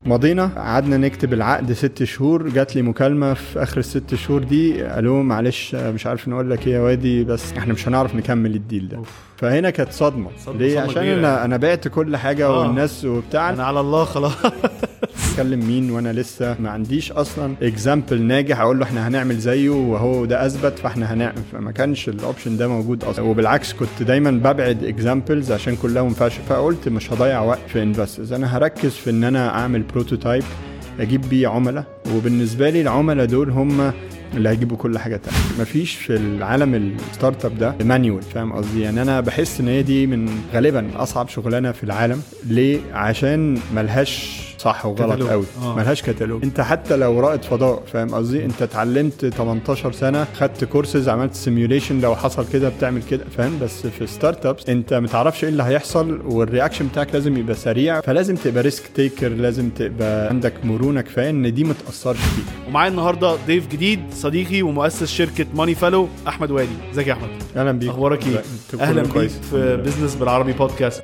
مضينا قعدنا نكتب العقد ست شهور جات لي مكالمه في اخر الست شهور دي قالوا معلش مش عارف نقول لك ايه يا وادي بس احنا مش هنعرف نكمل الديل ده فهنا كانت صدمه صدمة- ليه صدمة عشان كبيرة انا انا بعت كل حاجه آه. والناس وبتاع انا على الله خلاص اتكلم مين وانا لسه ما عنديش اصلا اكزامبل ناجح اقول له احنا هنعمل زيه وهو ده اثبت فاحنا هنعمل فما كانش الاوبشن ده موجود اصلا وبالعكس كنت دايما ببعد اكزامبلز عشان كلها ما ينفعش فقلت مش هضيع وقت في انفسترز انا هركز في ان انا اعمل بروتوتايب اجيب بيه عملاء وبالنسبه لي العملاء دول هم اللي هيجيبوا كل حاجه تانية مفيش في العالم الستارت اب ده مانيوال فاهم قصدي يعني انا بحس ان هي دي من غالبا اصعب شغلانه في العالم ليه عشان ملهاش صح وغلط كتالوج. قوي آه. ملهاش كتالوج انت حتى لو رائد فضاء فاهم قصدي انت اتعلمت 18 سنه خدت كورسز عملت سيميوليشن لو حصل كده بتعمل كده فاهم بس في ستارت ابس انت متعرفش ايه اللي هيحصل والرياكشن بتاعك لازم يبقى سريع فلازم تبقى ريسك تيكر لازم تبقى عندك مرونه كفايه ان دي ما تاثرش فيك ومعايا النهارده ضيف جديد صديقي ومؤسس شركه ماني فالو احمد وادي ازيك يا احمد اهلا بيك اخبارك ايه لا، كله اهلا بيك كويس. في بزنس بالعربي بودكاست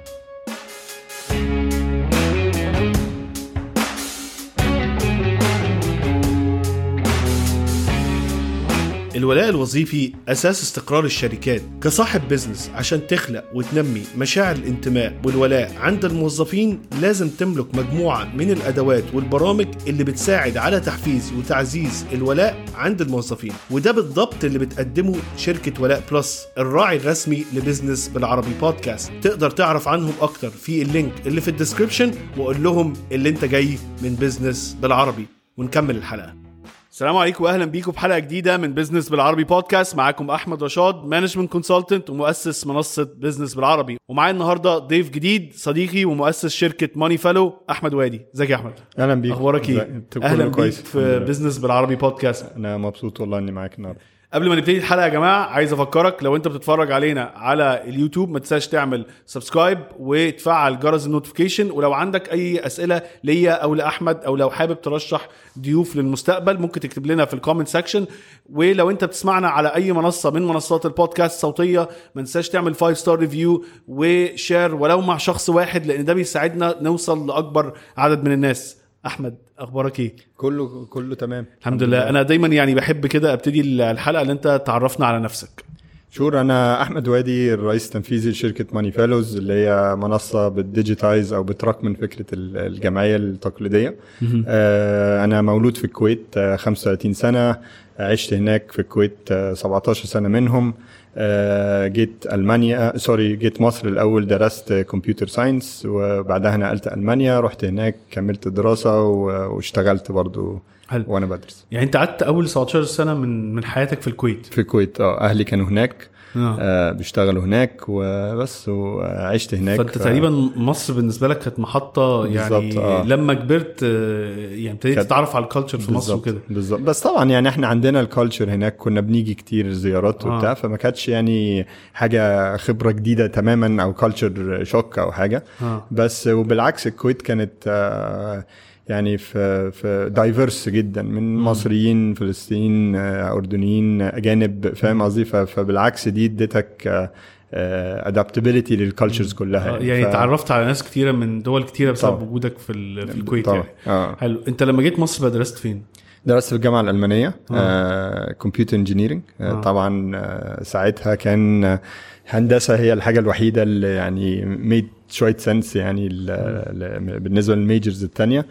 الولاء الوظيفي أساس استقرار الشركات كصاحب بزنس عشان تخلق وتنمي مشاعر الانتماء والولاء عند الموظفين لازم تملك مجموعة من الأدوات والبرامج اللي بتساعد على تحفيز وتعزيز الولاء عند الموظفين وده بالضبط اللي بتقدمه شركة ولاء بلس الراعي الرسمي لبزنس بالعربي بودكاست تقدر تعرف عنهم أكتر في اللينك اللي في الديسكريبشن وقول لهم اللي انت جاي من بزنس بالعربي ونكمل الحلقة السلام عليكم واهلا بيكم في حلقه جديده من بزنس بالعربي بودكاست معاكم احمد رشاد مانجمنت كونسلتنت ومؤسس منصه بزنس بالعربي ومعايا النهارده ضيف جديد صديقي ومؤسس شركه ماني فالو احمد وادي ازيك يا احمد اهلا بيك اخبارك ازاي؟ ايه انت كله اهلا بيك كويس. في الحمد لله. بزنس بالعربي بودكاست انا مبسوط والله اني معاك النهارده قبل ما نبتدي الحلقه يا جماعه عايز افكرك لو انت بتتفرج علينا على اليوتيوب ما تنساش تعمل سبسكرايب وتفعل جرس النوتيفيكيشن ولو عندك اي اسئله ليا او لاحمد او لو حابب ترشح ضيوف للمستقبل ممكن تكتب لنا في الكومنت سيكشن ولو انت بتسمعنا على اي منصه من منصات البودكاست صوتيه ما تنساش تعمل 5 ستار ريفيو وشير ولو مع شخص واحد لان ده بيساعدنا نوصل لاكبر عدد من الناس احمد اخبارك ايه كله كله تمام الحمد لله انا دايما يعني بحب كده ابتدي الحلقه اللي انت تعرفنا على نفسك شور انا احمد وادي الرئيس التنفيذي لشركه ماني فالوز اللي هي منصه بتديجيتايز او بتراك من فكره ال- الجمعيه التقليديه آه انا مولود في الكويت آه 35 سنه عشت هناك في الكويت آه 17 سنه منهم آه جيت المانيا سوري جيت مصر الاول درست كمبيوتر ساينس وبعدها نقلت المانيا رحت هناك كملت دراسه و- واشتغلت برضو حلو وانا بدرس يعني انت قعدت اول 17 سنه من من حياتك في الكويت في الكويت اه اهلي كانوا هناك آه. آه بيشتغلوا هناك وبس وعشت هناك فانت ف- تقريبا مصر بالنسبه لك كانت محطه يعني بالظبط، آه. لما كبرت آه، يعني ابتديت كانت- تتعرف على الكالتشر في مصر بالظبط وكده بالظبط بس طبعا يعني احنا عندنا الكالتشر هناك كنا بنيجي كتير زيارات آه. وبتاع فما كانتش يعني حاجه خبره جديده تماما او كالتشر شوك او حاجه آه. بس وبالعكس الكويت كانت آه، يعني في في دايفرس جدا من مصريين فلسطينيين آه، اردنيين اجانب فاهم قصدي ف- فبالعكس دي ادتك ادابتابيلتي للكالتشرز كلها آه، يعني ف- اتعرفت على ناس كتيره من دول كتيره بسبب طبعا. وجودك في ال- في الكويت طبعا يعني اه حلو انت لما جيت مصر بقى درست فين؟ درست في الجامعه الالمانيه كمبيوتر انجينيرنج آه. طبعا آه، ساعتها كان آه، هندسه هي الحاجه الوحيده اللي يعني ميد شويه سنس يعني ال- ل- بالنسبه للميجرز الثانيه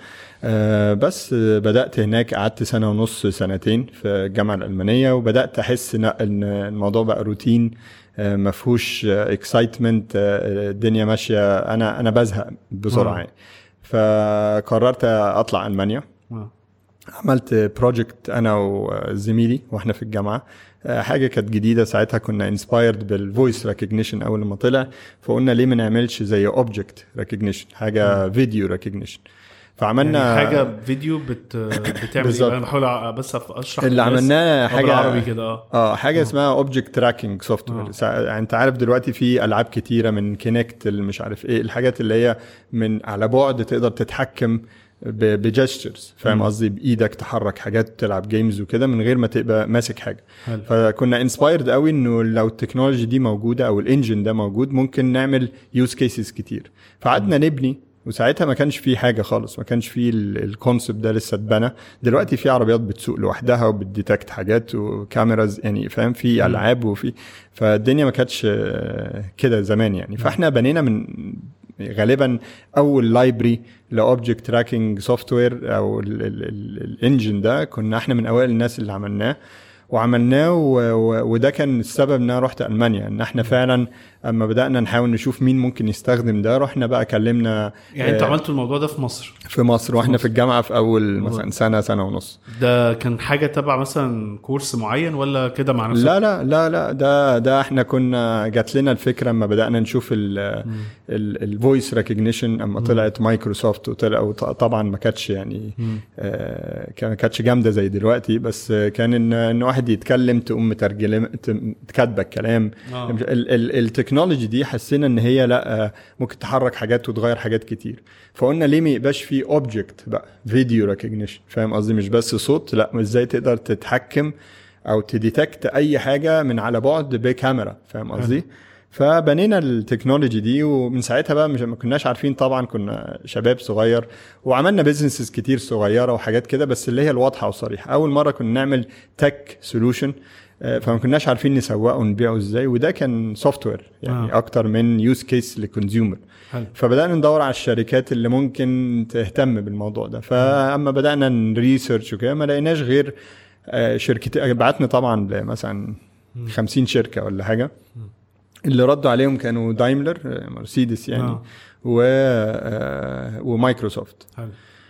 بس آه، بدات هناك قعدت سنه ونص سنتين في الجامعه الالمانيه وبدات احس إن- ان الموضوع بقى روتين آه، ما فيهوش اكسايتمنت الدنيا ماشيه انا انا بزهق بسرعه آه. يعني فقررت اطلع المانيا آه. عملت بروجكت انا وزميلي واحنا في الجامعه آه، حاجه كانت جديده ساعتها كنا انسبايرد بالفويس ريكوجنيشن اول ما طلع فقلنا ليه ما نعملش زي اوبجكت ريكوجنيشن حاجه فيديو ريكوجنيشن فعملنا يعني حاجه فيديو بت بتعمل ايه بالظبط. انا بحاول بس أف- اشرح اللي للناس عملناه حاجه بالعربي كده اه اه حاجه اسمها اوبجكت تراكنج سوفت آه. وير يعني انت عارف دلوقتي في العاب كتيره من كينكت مش عارف ايه الحاجات اللي هي من على بعد تقدر تتحكم بجسترز فاهم قصدي بايدك تحرك حاجات تلعب جيمز وكده من غير ما تبقى ماسك حاجه حلو. فكنا انسبايرد قوي انه لو التكنولوجي دي موجوده او الانجن ده موجود ممكن نعمل يوز كيسز كتير فقعدنا نبني وساعتها ما كانش فيه حاجه خالص ما كانش فيه الكونسبت ده لسه اتبنى دلوقتي في عربيات بتسوق لوحدها وبتديتكت حاجات وكاميراز يعني فاهم في العاب وفي فالدنيا ما كانتش آه، كده زمان يعني فاحنا بنينا من غالبا اول لايبرري لاوبجكت تراكنج سوفت وير او الانجن ده كنا احنا من اوائل الناس اللي عملناه وعملناه وده كان السبب ان انا رحت المانيا ان احنا فعلا اما بدانا نحاول نشوف مين ممكن يستخدم ده رحنا بقى كلمنا يعني انتوا آه عملتوا الموضوع ده في مصر في مصر واحنا في الجامعه في اول مثلا سنه سنه ونص ده كان حاجه تبع مثلا كورس معين ولا كده مع نفسك لا لا لا لا ده ده احنا كنا جات لنا الفكره اما بدانا نشوف الفويس ريكوجنيشن اما طلعت مايكروسوفت وطلع طبعا ما كانتش يعني آه ما كانتش جامده زي دلوقتي بس كان ان ان واحد يتكلم تقوم مترجم كاتبه الكلام آه. التكنولوجي دي حسينا ان هي لا ممكن تحرك حاجات وتغير حاجات كتير فقلنا ليه ما يبقاش في اوبجكت بقى فيديو ريكوجنيشن فاهم قصدي مش بس صوت لا ازاي تقدر تتحكم او تديتكت اي حاجه من على بعد بكاميرا فاهم قصدي فبنينا التكنولوجي دي ومن ساعتها بقى مش ما كناش عارفين طبعا كنا شباب صغير وعملنا بيزنسز كتير صغيره وحاجات كده بس اللي هي الواضحه والصريحه اول مره كنا نعمل تك سولوشن آه، فما كناش عارفين نسوقه ونبيعه ازاي وده كان سوفت وير يعني آه. اكتر من يوز كيس لكونسيومر فبدانا ندور على الشركات اللي ممكن تهتم بالموضوع ده فاما بدانا نريسيرش وكده ما لقيناش غير آه، شركتين بعتنا طبعا مثلا 50 شركه ولا حاجه اللي ردوا عليهم كانوا دايملر آه، مرسيدس يعني آه. و ومايكروسوفت حلو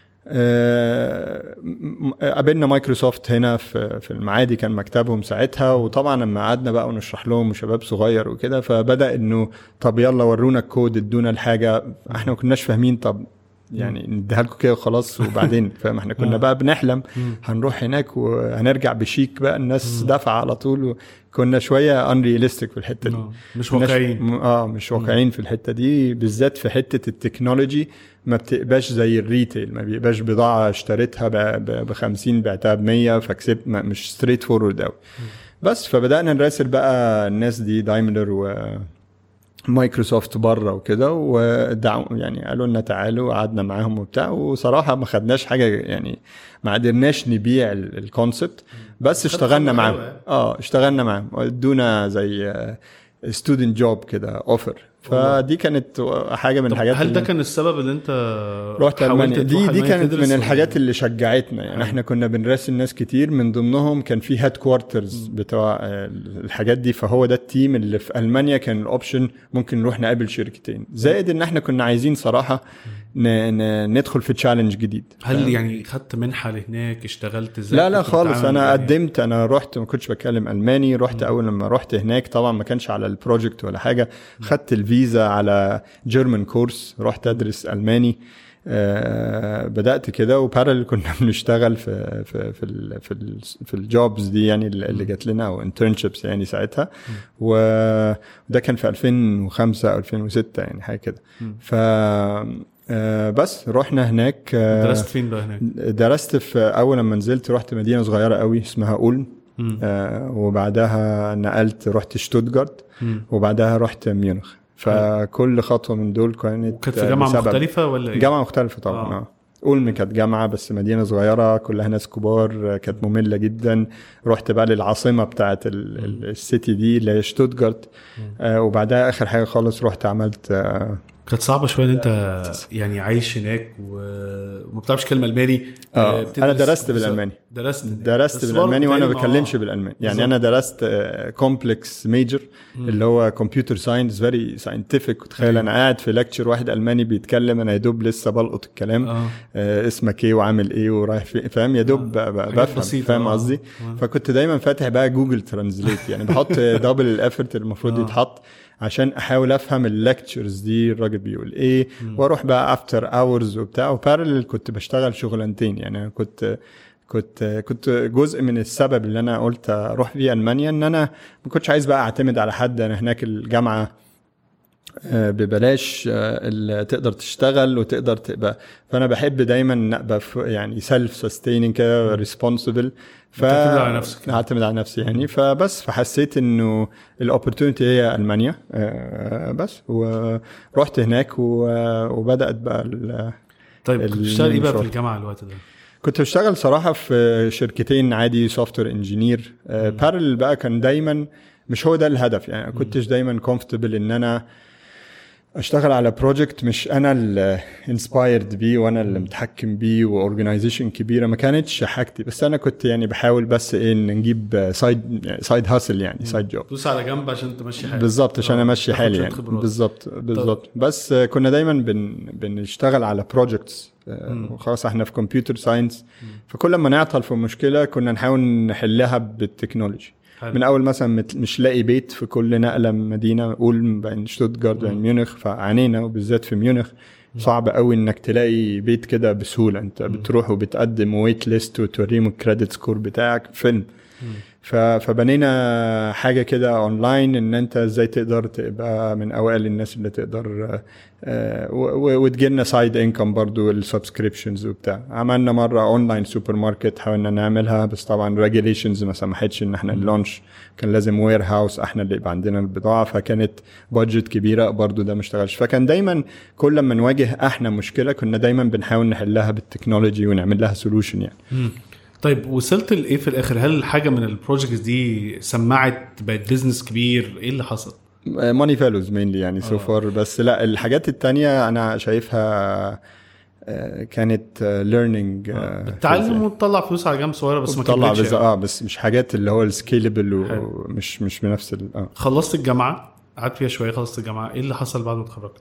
آه، قابلنا مايكروسوفت هنا في في المعادي كان مكتبهم ساعتها وطبعا لما قعدنا بقى ونشرح لهم وشباب صغير وكده فبدا انه طب يلا ورونا الكود ادونا الحاجه احنا ما كناش فاهمين طب يعني نديها لكم كده وخلاص وبعدين فاهم احنا كنا آه. بقى بنحلم هنروح هناك وهنرجع بشيك بقى الناس دافعه على طول كنا شويه انريالستيك في الحته دي مش واقعيين اه مش واقعيين في الحته دي بالذات في حته التكنولوجي ما بتبقاش زي الريتيل ما بيبقاش بضاعه اشتريتها ب 50 بعتها ب 100 فكسبت مش ستريت فورورد قوي بس فبدانا نراسل بقى الناس دي دايملر و مايكروسوفت بره وكده ودعوا يعني قالوا لنا تعالوا قعدنا معاهم وبتاع وصراحه ما خدناش حاجه يعني ما قدرناش نبيع الكونسبت بس اشتغلنا معاهم اه اشتغلنا معاهم ادونا زي ستودنت جوب كده اوفر فدي كانت حاجه من الحاجات هل ده كان السبب اللي انت رحت المانيا دي دي كانت من الحاجات اللي شجعتنا يعني احنا كنا بنراسل ناس كتير من ضمنهم كان في هيد كوارترز بتوع الحاجات دي فهو ده التيم اللي في المانيا كان الاوبشن ممكن نروح نقابل شركتين زائد ان احنا كنا عايزين صراحه ندخل في تشالنج جديد هل يعني خدت منحه لهناك اشتغلت ازاي لا لا خالص انا قدمت انا رحت ما كنتش بتكلم الماني رحت اول لما رحت هناك طبعا ما كانش على البروجكت ولا حاجه خدت الفيزا على جيرمان كورس رحت ادرس الماني آه بدات كده وبارل كنا بنشتغل في في في ال في, ال في الجوبز دي يعني اللي جات لنا او انترنشيبس يعني ساعتها وده كان في 2005 او 2006 يعني حاجه كده ف آه بس رحنا هناك آه درست فين بقى هناك؟ درست في اول لما نزلت رحت مدينه صغيره قوي اسمها اولم آه وبعدها نقلت رحت شتوتجارت وبعدها رحت ميونخ فكل خطوه من دول كانت كانت في جامعه بسبب. مختلفه ولا ايه؟ جامعه مختلفه طبعا اه, آه. اولم كانت جامعه بس مدينه صغيره كلها ناس كبار كانت ممله جدا رحت بقى للعاصمه بتاعه السيتي دي اللي هي شتوتجارت آه وبعدها اخر حاجه خالص رحت عملت آه كانت صعبه شويه ان انت يعني عايش هناك وما بتعرفش كلمه الماني اه انا درست بالالماني درست درست بالالماني وانا ما بتكلمش بالالماني يعني بالزبط. انا درست كومبلكس ميجر اللي هو كمبيوتر ساينس فيري ساينتفك وتخيل انا قاعد في لكتشر واحد الماني بيتكلم انا يا دوب لسه بلقط الكلام آه. آه اسمك ايه وعامل ايه ورايح فين فاهم يا دوب آه. بفهم فاهم آه. قصدي آه. فكنت دايما فاتح بقى جوجل ترانزليت يعني بحط دبل الافورت المفروض آه. يتحط عشان احاول افهم الليكتشرز دي الراجل بيقول ايه واروح بقى افتر اورز وبتاع وبارلل كنت بشتغل شغلانتين يعني انا كنت كنت كنت جزء من السبب اللي انا قلت اروح فيه المانيا ان انا ما كنتش عايز بقى اعتمد على حد انا هناك الجامعه آه، ببلاش آه، اللي تقدر تشتغل وتقدر تبقى فانا بحب دايما إن ابقى ف- يعني سيلف سستيننج كده ريسبونسبل ف تعتمد على نفسك. اعتمد على نفسي يعني فبس فحسيت انه الاوبورتونيتي هي المانيا آه، بس ورحت هناك و- وبدات بقى ال- طيب كنت بتشتغل ايه بقى في المشروع. الجامعه الوقت ده؟ كنت بشتغل صراحه في شركتين عادي سوفت وير انجينير بارل بقى كان دايما مش هو ده الهدف يعني ما كنتش دايما كومفورتبل ان انا اشتغل على بروجكت مش انا اللي انسبايرد بيه وانا اللي متحكم بيه واورجنايزيشن كبيره ما كانتش حاجتي بس انا كنت يعني بحاول بس ايه ان نجيب سايد سايد هاسل يعني سايد جوب دوس على جنب عشان تمشي حالك بالظبط عشان آه، امشي تاخد حالي شوية يعني خبرات. بالظبط بالظبط بس آه، كنا دايما بن بنشتغل على بروجكتس وخلاص احنا في كمبيوتر ساينس فكل ما نعطل في مشكله كنا نحاول نحلها بالتكنولوجي حلو. من اول مثلا مت- مش لاقي بيت في كل نقله من مدينه قول بين شتوتجارت وبين ميونخ فعانينا وبالذات في ميونخ صعب قوي انك تلاقي بيت كده بسهوله انت بتروح وبتقدم ويت ليست وتوريهم الكريدت سكور بتاعك فيلم ف- فبنينا حاجه كده اونلاين ان انت ازاي تقدر تبقى من اوائل الناس اللي تقدر آه، و- و- وتجيلنا سايد انكم برضو السبسكريبشنز وبتاع عملنا مره اونلاين سوبر ماركت حاولنا نعملها بس طبعا ريجيليشنز ما سمحتش ان احنا نلونش كان لازم وير هاوس احنا اللي يبقى عندنا البضاعه فكانت بادجت كبيره برضو ده ما اشتغلش فكان دايما كل ما نواجه احنا مشكله كنا دايما بنحاول نحلها بالتكنولوجي ونعمل لها سولوشن يعني مم. طيب وصلت لايه في الاخر؟ هل حاجه من البروجكتس دي سمعت بقت بيزنس كبير؟ ايه اللي حصل؟ ماني فالوز مينلي يعني سو فار بس لا الحاجات التانية انا شايفها آه، كانت ليرنينج بتتعلم وتطلع فلوس على جنب صغيره بس ما طلع كبرتش بز... يعني. اه بس مش حاجات اللي هو السكيلبل حلو. ومش مش بنفس ال... اه خلصت الجامعه قعدت فيها شويه خلصت الجامعه ايه اللي حصل بعد ما اتخرجت؟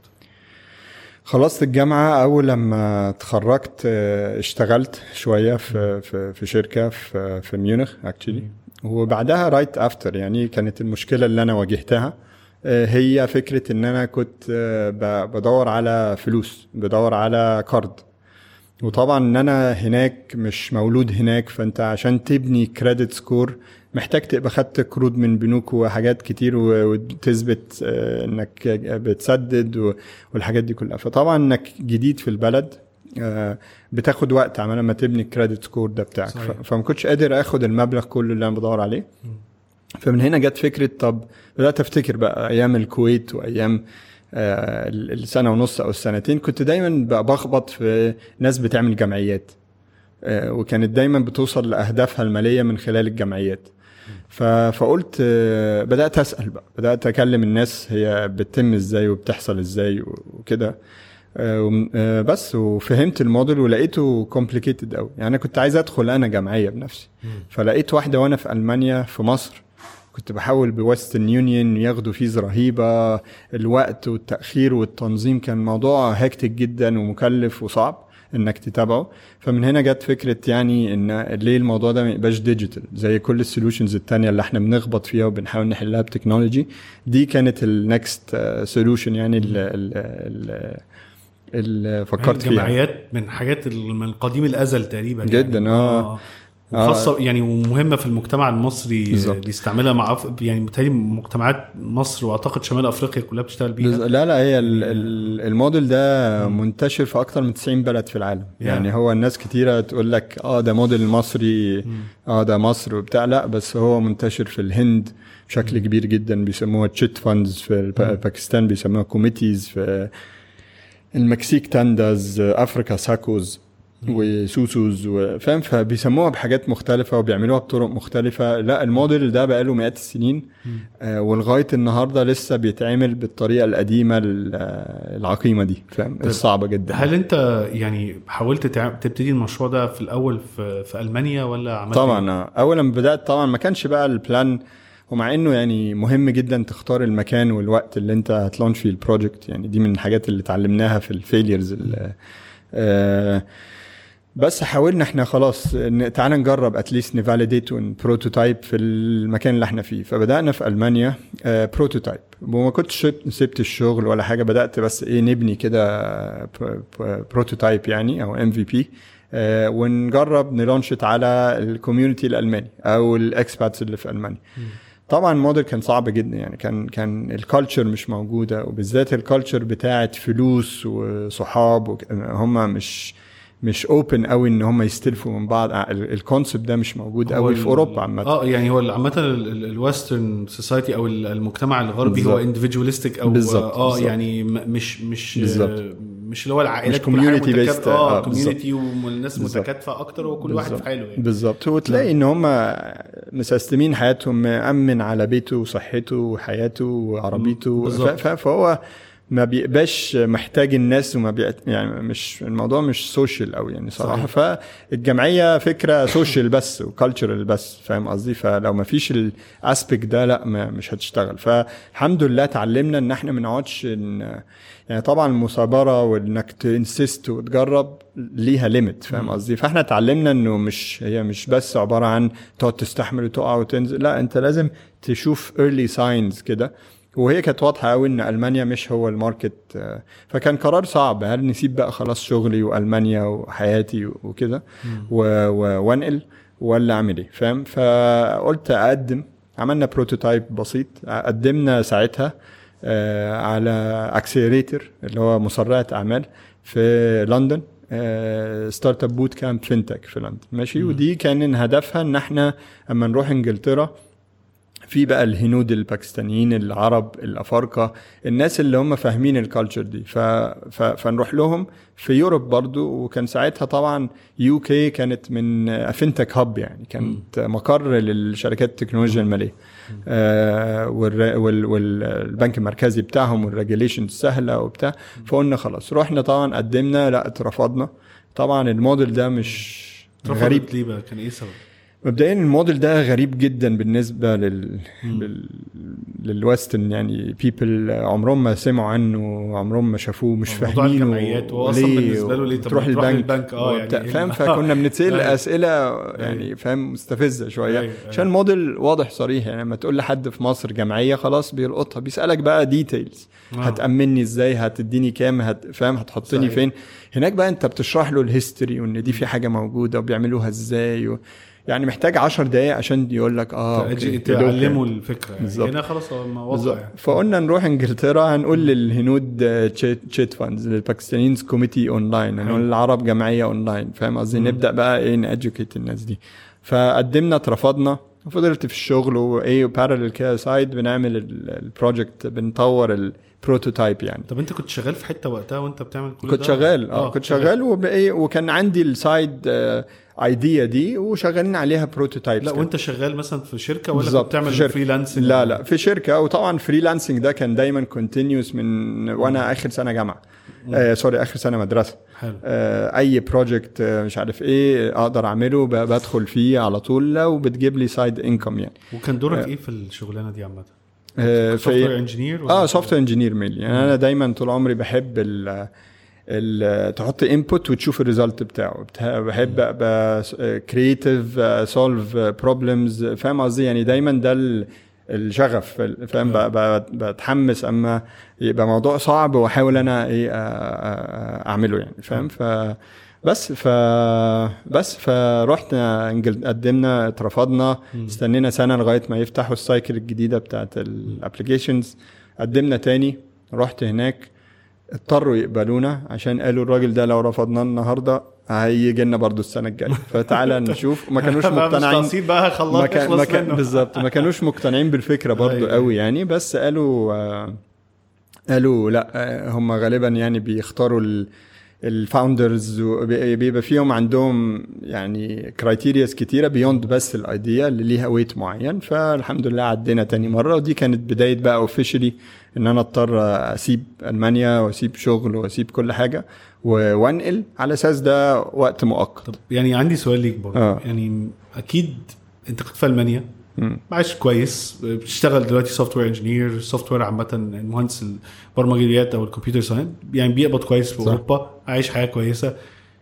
خلصت الجامعة أول لما اتخرجت آه، اشتغلت شوية في في, في شركة في في ميونخ اكشلي وبعدها رايت افتر يعني كانت المشكلة اللي أنا واجهتها آه، هي فكرة إن أنا كنت آه، ب- بدور على فلوس بدور على قرض وطبعا ان انا هناك مش مولود هناك فانت عشان تبني كريدت سكور محتاج تبقى خدت قروض من بنوك وحاجات كتير و- وتثبت آه، انك بتسدد و- والحاجات دي كلها فطبعا انك جديد في البلد آه، بتاخد وقت عمال ما تبني الكريدت سكور ده بتاعك صحيح. ف- فما كنتش قادر اخد المبلغ كله اللي انا بدور عليه فمن هنا جت فكره طب بدات افتكر بقى ايام الكويت وايام آه، السنه ونص او السنتين كنت دايما بقى بخبط في ناس بتعمل جمعيات آه، وكانت دايما بتوصل لاهدافها الماليه من خلال الجمعيات ف- فقلت آه، بدات اسال بقى بدات اكلم الناس هي بتتم ازاي وبتحصل ازاي وكده آه، وم- آه، بس وفهمت الموديل ولقيته كومبليكيتد قوي يعني انا كنت عايز ادخل انا جمعيه بنفسي فلقيت واحده وانا في المانيا في مصر كنت بحاول بويسترن يونيون ياخدوا فيز رهيبه الوقت والتاخير والتنظيم كان موضوع هكتك جدا ومكلف وصعب انك تتابعه فمن هنا جت فكره يعني ان ليه الموضوع ده ما يبقاش ديجيتال زي كل السولوشنز التانية اللي احنا بنخبط فيها وبنحاول نحلها بتكنولوجي دي كانت النكست سولوشن يعني اللي اللي فكرت فيها الجمعيات من حاجات ال- من قديم الازل تقريبا جداً، يعني. آه. وخاصة يعني ومهمة في المجتمع المصري بالظبط. بيستعملها مع أف... يعني بالتالي مجتمعات مصر واعتقد شمال افريقيا كلها بتشتغل بيها بز... لا لا هي ال... ال- الموديل ده منتشر في اكتر من 90 بلد في العالم يعني هو الناس كتيره تقول لك اه ده موديل مصري اه ده مصر وبتاع لا بس هو منتشر في الهند بشكل كبير جدا بيسموها تشيت فاندز في الب- باكستان بيسموها كوميتيز في المكسيك تانداز افريكا ساكوز وسوسوز فاهم فبيسموها بحاجات مختلفه وبيعملوها بطرق مختلفه لا الموديل ده بقاله مئات السنين آه، ولغايه النهارده لسه بيتعمل بالطريقه القديمه ال- آه، العقيمه دي فاهم الصعبه جدا هل انت يعني حاولت تع... تبتدي المشروع ده في الاول في, في المانيا ولا عملت إيه؟ طبعا آه. اول لما بدات طبعا ما كانش بقى البلان ومع انه يعني مهم جدا تختار المكان والوقت اللي انت هتلونش فيه البروجكت يعني دي من الحاجات اللي اتعلمناها في الفيليرز آه بس حاولنا احنا خلاص ن- تعالى نجرب اتليست نفاليديت ونبروتوتايب في المكان اللي احنا فيه فبدانا في المانيا بروتوتايب وما كنتش سبت- سبت الشغل ولا حاجه بدات بس ايه نبني كده بروتوتايب يعني او ام في بي ونجرب نلونشت على الكوميونتي الالماني او الاكسباتس اللي في المانيا طبعا الموديل كان صعب جدا يعني كان كان الكالتشر مش موجوده وبالذات الكالتشر بتاعت فلوس وصحاب وك- هم مش مش اوبن قوي ان هم يستلفوا من بعض الكونسبت ده مش موجود هو قوي ال- في اوروبا عامه اه يعني هو عامه الويسترن سوسايتي او ال- المجتمع الغربي هو بالظبط. اندفجواليستيك او بالظبط، اه بالظبط. يعني م- مش مش بالظبط. آه، مش اللي هو العائلات مش كل حاجة community متكاتفة. based، اه آه، بالظبط. كوميونتي والناس بالظبط. متكاتفه اكتر وكل واحد في بالظبط. حاله يعني بالظبط وتلاقي ان هم مسستمين حياتهم مأمن على بيته وصحته وحياته وعربيته بالظبط. ف- ف- فهو ما بيبقاش محتاج الناس وما بي... يعني مش الموضوع مش سوشيال قوي يعني صراحه صحيح. فالجمعيه فكره سوشيال بس وكالتشرال بس فاهم قصدي فلو ما فيش الاسبيكت ده لا ما مش هتشتغل فالحمد لله اتعلمنا ان احنا ما نقعدش إن... يعني طبعا المثابره وانك تنسست وتجرب ليها ليميت فاهم قصدي فاحنا اتعلمنا انه مش هي مش بس عباره عن تقعد تستحمل وتقع وتنزل لا انت لازم تشوف early signs كده وهي كانت واضحه قوي ان المانيا مش هو الماركت آه، فكان قرار صعب هل نسيب بقى خلاص شغلي والمانيا وحياتي وكده و- و- وانقل ولا اعمل ايه فاهم فقلت اقدم عملنا بروتوتايب بسيط قدمنا ساعتها آه، على اكسلريتر اللي هو مسرعه اعمال في لندن ستارت اب بوت كامب فينتك في لندن ماشي ودي كان هدفها ان احنا اما نروح انجلترا في بقى الهنود الباكستانيين العرب الافارقه الناس اللي هم فاهمين الكالتشر دي ف... ف... فنروح لهم في يوروب برضو وكان ساعتها طبعا يو كي كانت من فينتك هاب يعني كانت مقر للشركات التكنولوجيا الماليه آه والر... وال... والبنك المركزي بتاعهم والريجوليشن سهله وبتاع فقلنا خلاص رحنا طبعا قدمنا لا اترفضنا طبعا الموديل ده مش اترفضت غريب ليه بقى كان ايه السبب؟ مبدئيا الموديل ده غريب جدا بالنسبه لل, لل... للويسترن يعني بيبل عمرهم ما سمعوا عنه عمرهم ما شافوه مش موضوع فاهمينه الجمعيات هو أصلاً ليه بالنسبة له ليه؟ طب تروح ما تروح البنك للبنك، آه، يعني وبتاع، إيه فاهم اللي- فكنا بنتسال أيوة. اسئله يعني فاهم مستفزه شويه أيوة، عشان الموديل واضح صريح يعني لما تقول لحد في مصر جمعيه خلاص بيلقطها بيسالك بقى ديتيلز آه. هتامني ازاي هتديني كام هت... فاهم هتحطني صحيح. فين هناك بقى انت بتشرح له الهيستوري وان دي في حاجه موجوده وبيعملوها ازاي و... يعني محتاج 10 دقايق عشان يقول لك اه أوكي، تأجي- يدوك يعني. تعلموا الفكره يعني بالظبط. هنا خلاص هو ما بالظبط واضح يعني فقلنا نروح انجلترا هنقول للهنود تشيت فاندز للباكستانيين كوميتي اونلاين هنقول للعرب جمعيه اونلاين فاهم قصدي نبدا بقى ايه ناديوكيت الناس دي فقدمنا اترفضنا وفضلت في الشغل وايه بارلل كده سايد بنعمل البروجكت بنطور البروتوتايب يعني طب انت كنت شغال في حته وقتها وانت بتعمل كل كنت ده؟ شغال اه كنت شغال وبايه وكان عندي السايد ايديا دي وشغالين عليها بروتوتايبس لا وانت شغال مثلا في شركه ولا كنت بالظبط، بتعمل في شركة. فريلانسنج لا لا في شركه وطبعا فريلانسنج ده كان دايما كونتينيوس من وانا اخر سنه جامعه آه سوري اخر سنه مدرسه حلو آه اي بروجكت آه مش عارف ايه اقدر اعمله ب- بدخل فيه على طول لو بتجيب لي سايد انكم يعني وكان دورك ايه في الشغلانه دي عامه؟ آه سوفت وير في انجينير اه سوفت وير انجينير ميلي يعني انا دايما طول عمري بحب ال ال تحط انبوت وتشوف الريزلت بتاعه بت- بحب ابقى كرييتيف سولف بروبلمز فاهم قصدي يعني دايما ده ال- الشغف فاهم ب- ب- بتحمس اما يبقى موضوع صعب واحاول انا ايه أ- أ- اعمله يعني فاهم ف بس ف بس فرحت انجل- قدمنا اترفضنا استنينا سنه لغايه ما يفتحوا السايكل الجديده بتاعت الابلكيشنز قدمنا تاني رحت هناك اضطروا يقبلونا عشان قالوا الراجل ده لو رفضناه النهارده هيجي لنا برضه السنه الجايه فتعالى نشوف ما كانوش بقى مش مقتنعين تقسيط بقى ما خلاص كان ما اخلص كان منه بالظبط ما كانوش مقتنعين بالفكره برضو أيوة. قوي يعني بس قالوا آه، قالوا لا آه، هم غالبا يعني بيختاروا ال الفاوندرز بيبقى فيهم عندهم يعني كرايتيرياز كتيره بيوند بس الايديا اللي ليها ويت معين فالحمد لله عدينا تاني مره ودي كانت بدايه بقى اوفيشلي ان انا اضطر اسيب المانيا واسيب شغل واسيب كل حاجه و- وانقل على اساس ده وقت مؤقت طب يعني عندي سؤال ليك برضه آه. يعني اكيد انت كنت في المانيا مم. عايش كويس بتشتغل دلوقتي سوفت وير انجينير سوفت وير عامه المهندس البرمجيات او الكمبيوتر ساينس يعني بيقبض كويس في صح. اوروبا عايش حياه كويسه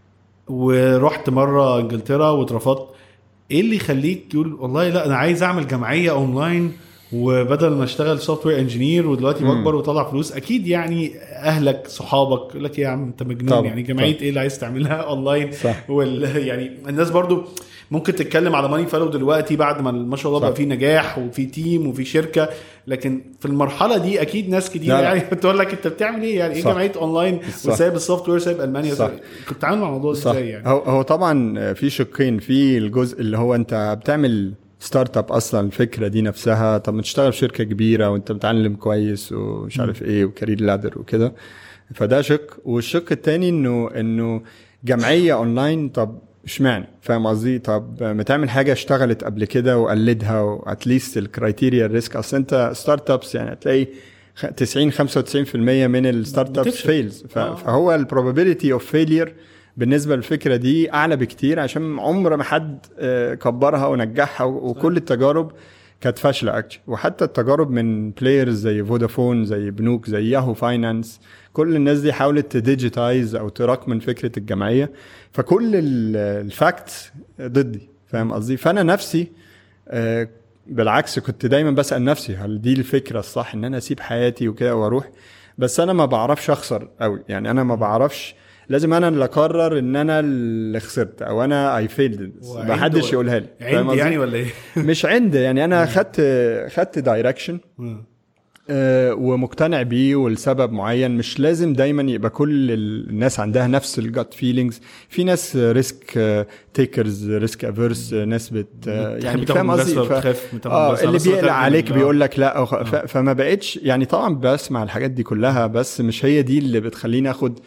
ورحت مره انجلترا واترفضت ايه اللي يخليك تقول والله لا انا عايز اعمل جمعيه اونلاين وبدل ما اشتغل سوفت وير انجينير ودلوقتي بكبر وطلع فلوس اكيد يعني اهلك صحابك يقول لك إيه يا عم انت مجنون طبعا، يعني جمعيه طبعا. ايه اللي عايز تعملها اونلاين صح. وال يعني الناس برضو ممكن تتكلم على ماني فالو دلوقتي بعد ما ما شاء الله صح. بقى في نجاح وفي تيم وفي شركه لكن في المرحله دي اكيد ناس كتير لا، لا. يعني بتقول لك انت بتعمل ايه يعني ايه صح. جمعيه اونلاين صح. وسايب السوفت وير سايب المانيا صح. كنت بتتعامل مع الموضوع صح ازاي يعني هو هو طبعا في شقين في الجزء اللي هو انت بتعمل ستارت اب اصلا الفكره دي نفسها طب ما تشتغل في شركه كبيره وانت متعلم كويس ومش عارف ايه وكارير لادر وكده فده شق والشق التاني انه انه جمعيه اونلاين طب اشمعنى فاهم قصدي طب ما تعمل حاجه اشتغلت قبل كده وقلدها واتليست الكرايتيريا الريسك اصل انت ستارت ابس يعني هتلاقي خ- 90 95% من الستارت ابس بتفشل. فيلز آه. فهو البروبابيلتي اوف فيلير بالنسبه للفكره دي اعلى بكتير عشان عمر ما حد آه، كبرها ونجحها و- وكل التجارب كانت فاشله اكشن وحتى التجارب من بلايرز زي فودافون زي بنوك زي ياهو فاينانس كل الناس دي حاولت تديجيتايز او تراك من فكره الجمعيه فكل الفاكتس ضدي فاهم قصدي فانا نفسي آه، بالعكس كنت دايما بسال نفسي هل دي الفكره الصح ان انا اسيب حياتي وكده واروح بس انا ما بعرفش اخسر قوي يعني انا ما بعرفش لازم انا اللي اقرر ان انا اللي خسرت او انا اي فيلد وعنده- ما حدش يقولها لي فاهم عندي قصدي؟ يعني ولا ايه؟ مش عندي يعني انا خدت خدت دايركشن آه، ومقتنع بيه ولسبب معين مش لازم دايما يبقى كل الناس عندها نفس الجت فيلينجز في ناس ريسك تيكرز ريسك افيرس ناس بت آه، بتحب يعني تاخد فاهم قصدي مجازفة ف- وبتخاف من تاخد اه مجازفة، اللي بس بترجم بيقلق عليك ال- بيقول لك لا أو- ف- فما بقتش يعني طبعا بسمع الحاجات دي كلها بس مش هي دي اللي بتخليني اخد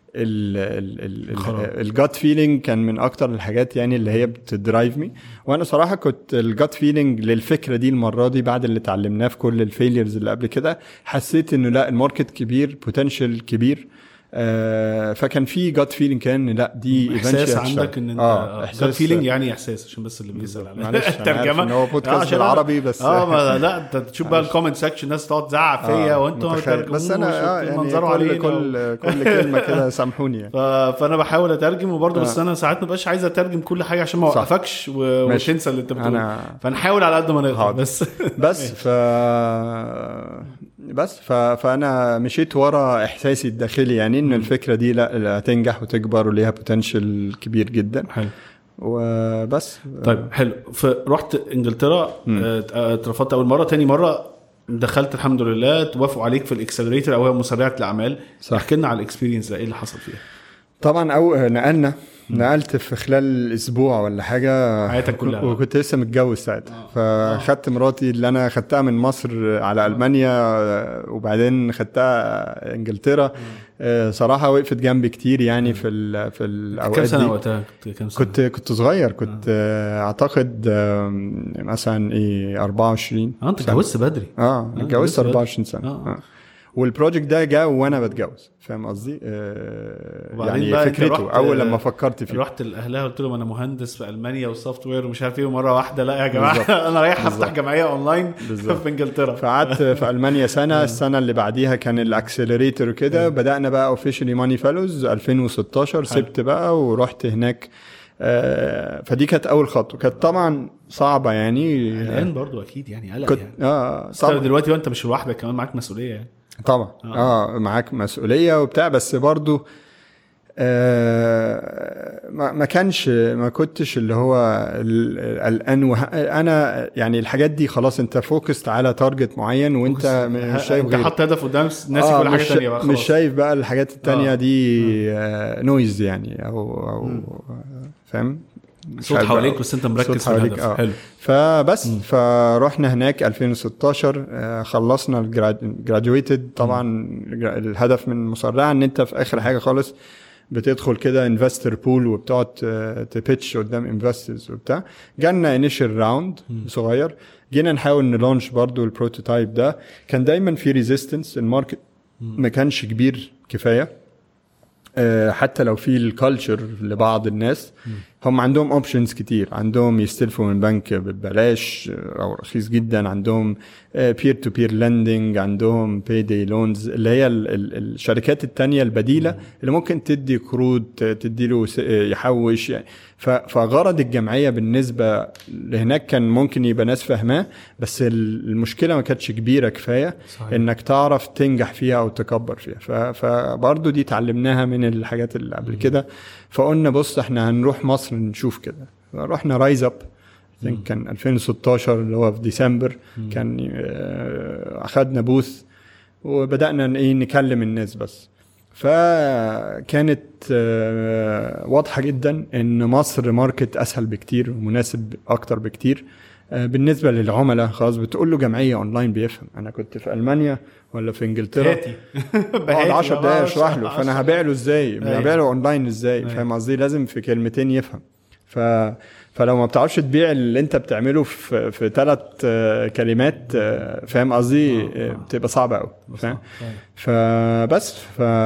القرار. الجات فيلينج كان من اكتر الحاجات يعني اللي هي بتدرايف مي وانا صراحه كنت الجات فيلينج للفكره دي المره دي بعد اللي اتعلمناه في كل الفيليرز اللي قبل كده حسيت انه لا الماركت كبير بوتنشال كبير آه فكان في جات فيلينج كان لا دي احساس eventually عندك هتشتغل. ان انت اه احساس فيلينج يعني احساس عشان بس اللي بيسال على معلش أنا عارف إن هو بودكاست آه، عشان أنا- بالعربي بس- اه ما لا انت تشوف بقى الكومنت سكشن الناس تقعد تزعق فيا آه، وانتوا ما متخيل. بترجموش بس انا اه يعني وتمنظروا كل علينا كل كل كلمه كده سامحوني يعني ف... فانا بحاول اترجم وبرضه بس آه. انا ساعات ما بقاش عايز اترجم كل حاجه عشان ما صح. اوقفكش و... ماشي. وتنسى اللي انت بتقوله أنا- فنحاول على قد ما نقدر حاضر. بس بس ف بس ف... فانا مشيت ورا احساسي الداخلي يعني ان الفكره دي لا لا هتنجح وتكبر وليها بوتنشال كبير جدا حلو وبس طيب حلو فرحت انجلترا آه، اترفضت اول مره تاني مره دخلت الحمد لله توافقوا عليك في الاكسلريتور او هي مسرعه الاعمال صح. احكي لنا على الاكسبيرينس ده ايه اللي حصل فيها طبعا او نقلنا نقلت في خلال اسبوع ولا حاجه حياتك كلها. وكنت لسه متجوز ساعتها فخدت مراتي اللي انا خدتها من مصر على المانيا وبعدين خدتها انجلترا آه، صراحه وقفت جنبي كتير يعني في ال في كم الاوقات سنه دي وقتها كنت كم سنه كنت كنت صغير كنت آه. اعتقد آم، مثلا ايه 24 اه انت سنة. اتجوزت بدري اه اتجوزت لسه بدري. 24 سنه آه. آه. والبروجكت ده جه وانا بتجوز فاهم قصدي؟ آه وبعدين يعني بقى أنت فكرته رحت- اول لما فكرت فيه رحت لاهلها قلت لهم انا مهندس في المانيا وسوفت وير ومش عارف ايه ومره واحده لا يا جماعه بالظبط. انا رايح افتح بالظبط. جمعيه اونلاين بالظبط. في انجلترا فقعدت في المانيا سنه السنه اللي بعديها كان الاكسلريتور وكده بدانا بقى اوفيشلي ماني فالوز 2016 سبت بقى ورحت هناك آه فدي كانت اول خطوه كانت طبعا صعبه يعني الان برضو اكيد يعني قلق كنت يعني اه طبعا طبعا دلوقتي وانت مش لوحدك كمان معاك مسؤوليه يعني طبعا اه, آه معاك مسؤوليه وبتاع بس برضو آه ما ما كانش ما كنتش اللي هو ال- قلقان وه- انا يعني الحاجات دي خلاص انت فوكست على تارجت معين وانت مش شايف انت غيره حاطط هدف قدام ناسي آه، كل حاجه مش ثانيه بقى خلاص مش شايف بقى الحاجات التانية آه. دي آه نويز يعني او او فاهم مش صوت عارف حواليك بقى. بس انت مركز صوت في حواليك، الهدف آه. حلو فبس فرحنا هناك 2016 آه، خلصنا الجراديويتد طبعا الهدف من المسرعه ان انت في اخر حاجه خالص بتدخل كده انفستر بول وبتقعد تبيتش قدام انفسترز وبتاع جالنا انيشال راوند صغير جينا نحاول نلونش برضو البروتوتايب ده كان دايما في ريزيستنس الماركت ما كانش كبير كفايه آه، حتى لو في الكالتشر لبعض الناس هم عندهم اوبشنز كتير عندهم يستلفوا من بنك ببلاش او رخيص جدا عندهم بير تو بير لندنج عندهم باي دي لونز اللي هي ال ال الشركات التانية البديله اللي ممكن تدي قروض تدي له يحوش يعني فغرض الجمعيه بالنسبه لهناك كان ممكن يبقى ناس فاهماه بس المشكله ما كانتش كبيره كفايه صحيح. انك تعرف تنجح فيها او تكبر فيها فبرضه دي اتعلمناها من الحاجات اللي قبل كده فقلنا بص احنا هنروح مصر نشوف كده رحنا رايز اب كان 2016 اللي هو في ديسمبر كان اخذنا بوث وبدانا ايه نكلم الناس بس فكانت واضحه جدا ان مصر ماركت اسهل بكتير ومناسب اكتر بكتير بالنسبه للعملاء خلاص بتقول له جمعيه اونلاين بيفهم انا كنت في المانيا ولا في انجلترا اقعد 10 دقايق اشرح له فانا هبيع له ازاي هبيع له اونلاين ازاي فاهم قصدي لازم في كلمتين يفهم ف فلو ما بتعرفش تبيع اللي انت بتعمله في في ثلاث كلمات فاهم قصدي بتبقى صعبه قوي فاهم فبس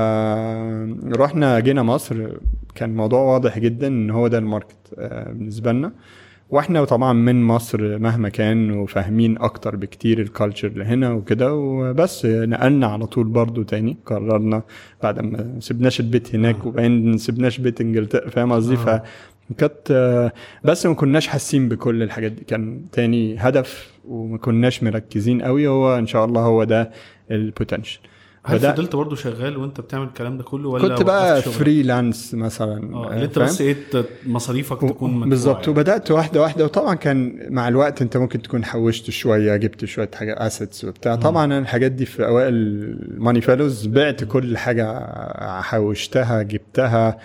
فرحنا جينا مصر كان الموضوع واضح جدا ان هو ده الماركت بالنسبه لنا واحنا طبعا من مصر مهما كان وفاهمين اكتر بكتير الكالتشر اللي هنا وكده وبس نقلنا على طول برضو تاني قررنا بعد ما سبناش البيت هناك وبعدين سبناش بيت انجلترا فاهم قصدي ف كانت بس ما كناش حاسين بكل الحاجات دي كان تاني هدف وما كناش مركزين قوي هو ان شاء الله هو ده البوتنشال هل فضلت برضه شغال وانت بتعمل الكلام ده كله ولا كنت بقى فريلانس مثلا اه اللي انت بس ايه مصاريفك تكون مدفوعه بالظبط يعني. وبدات واحده واحده وطبعا كان مع الوقت انت ممكن تكون حوشت شويه جبت شويه حاجه اسيتس وبتاع طبعا انا الحاجات دي في اوائل ماني فيلوز بعت كل حاجه حوشتها جبتها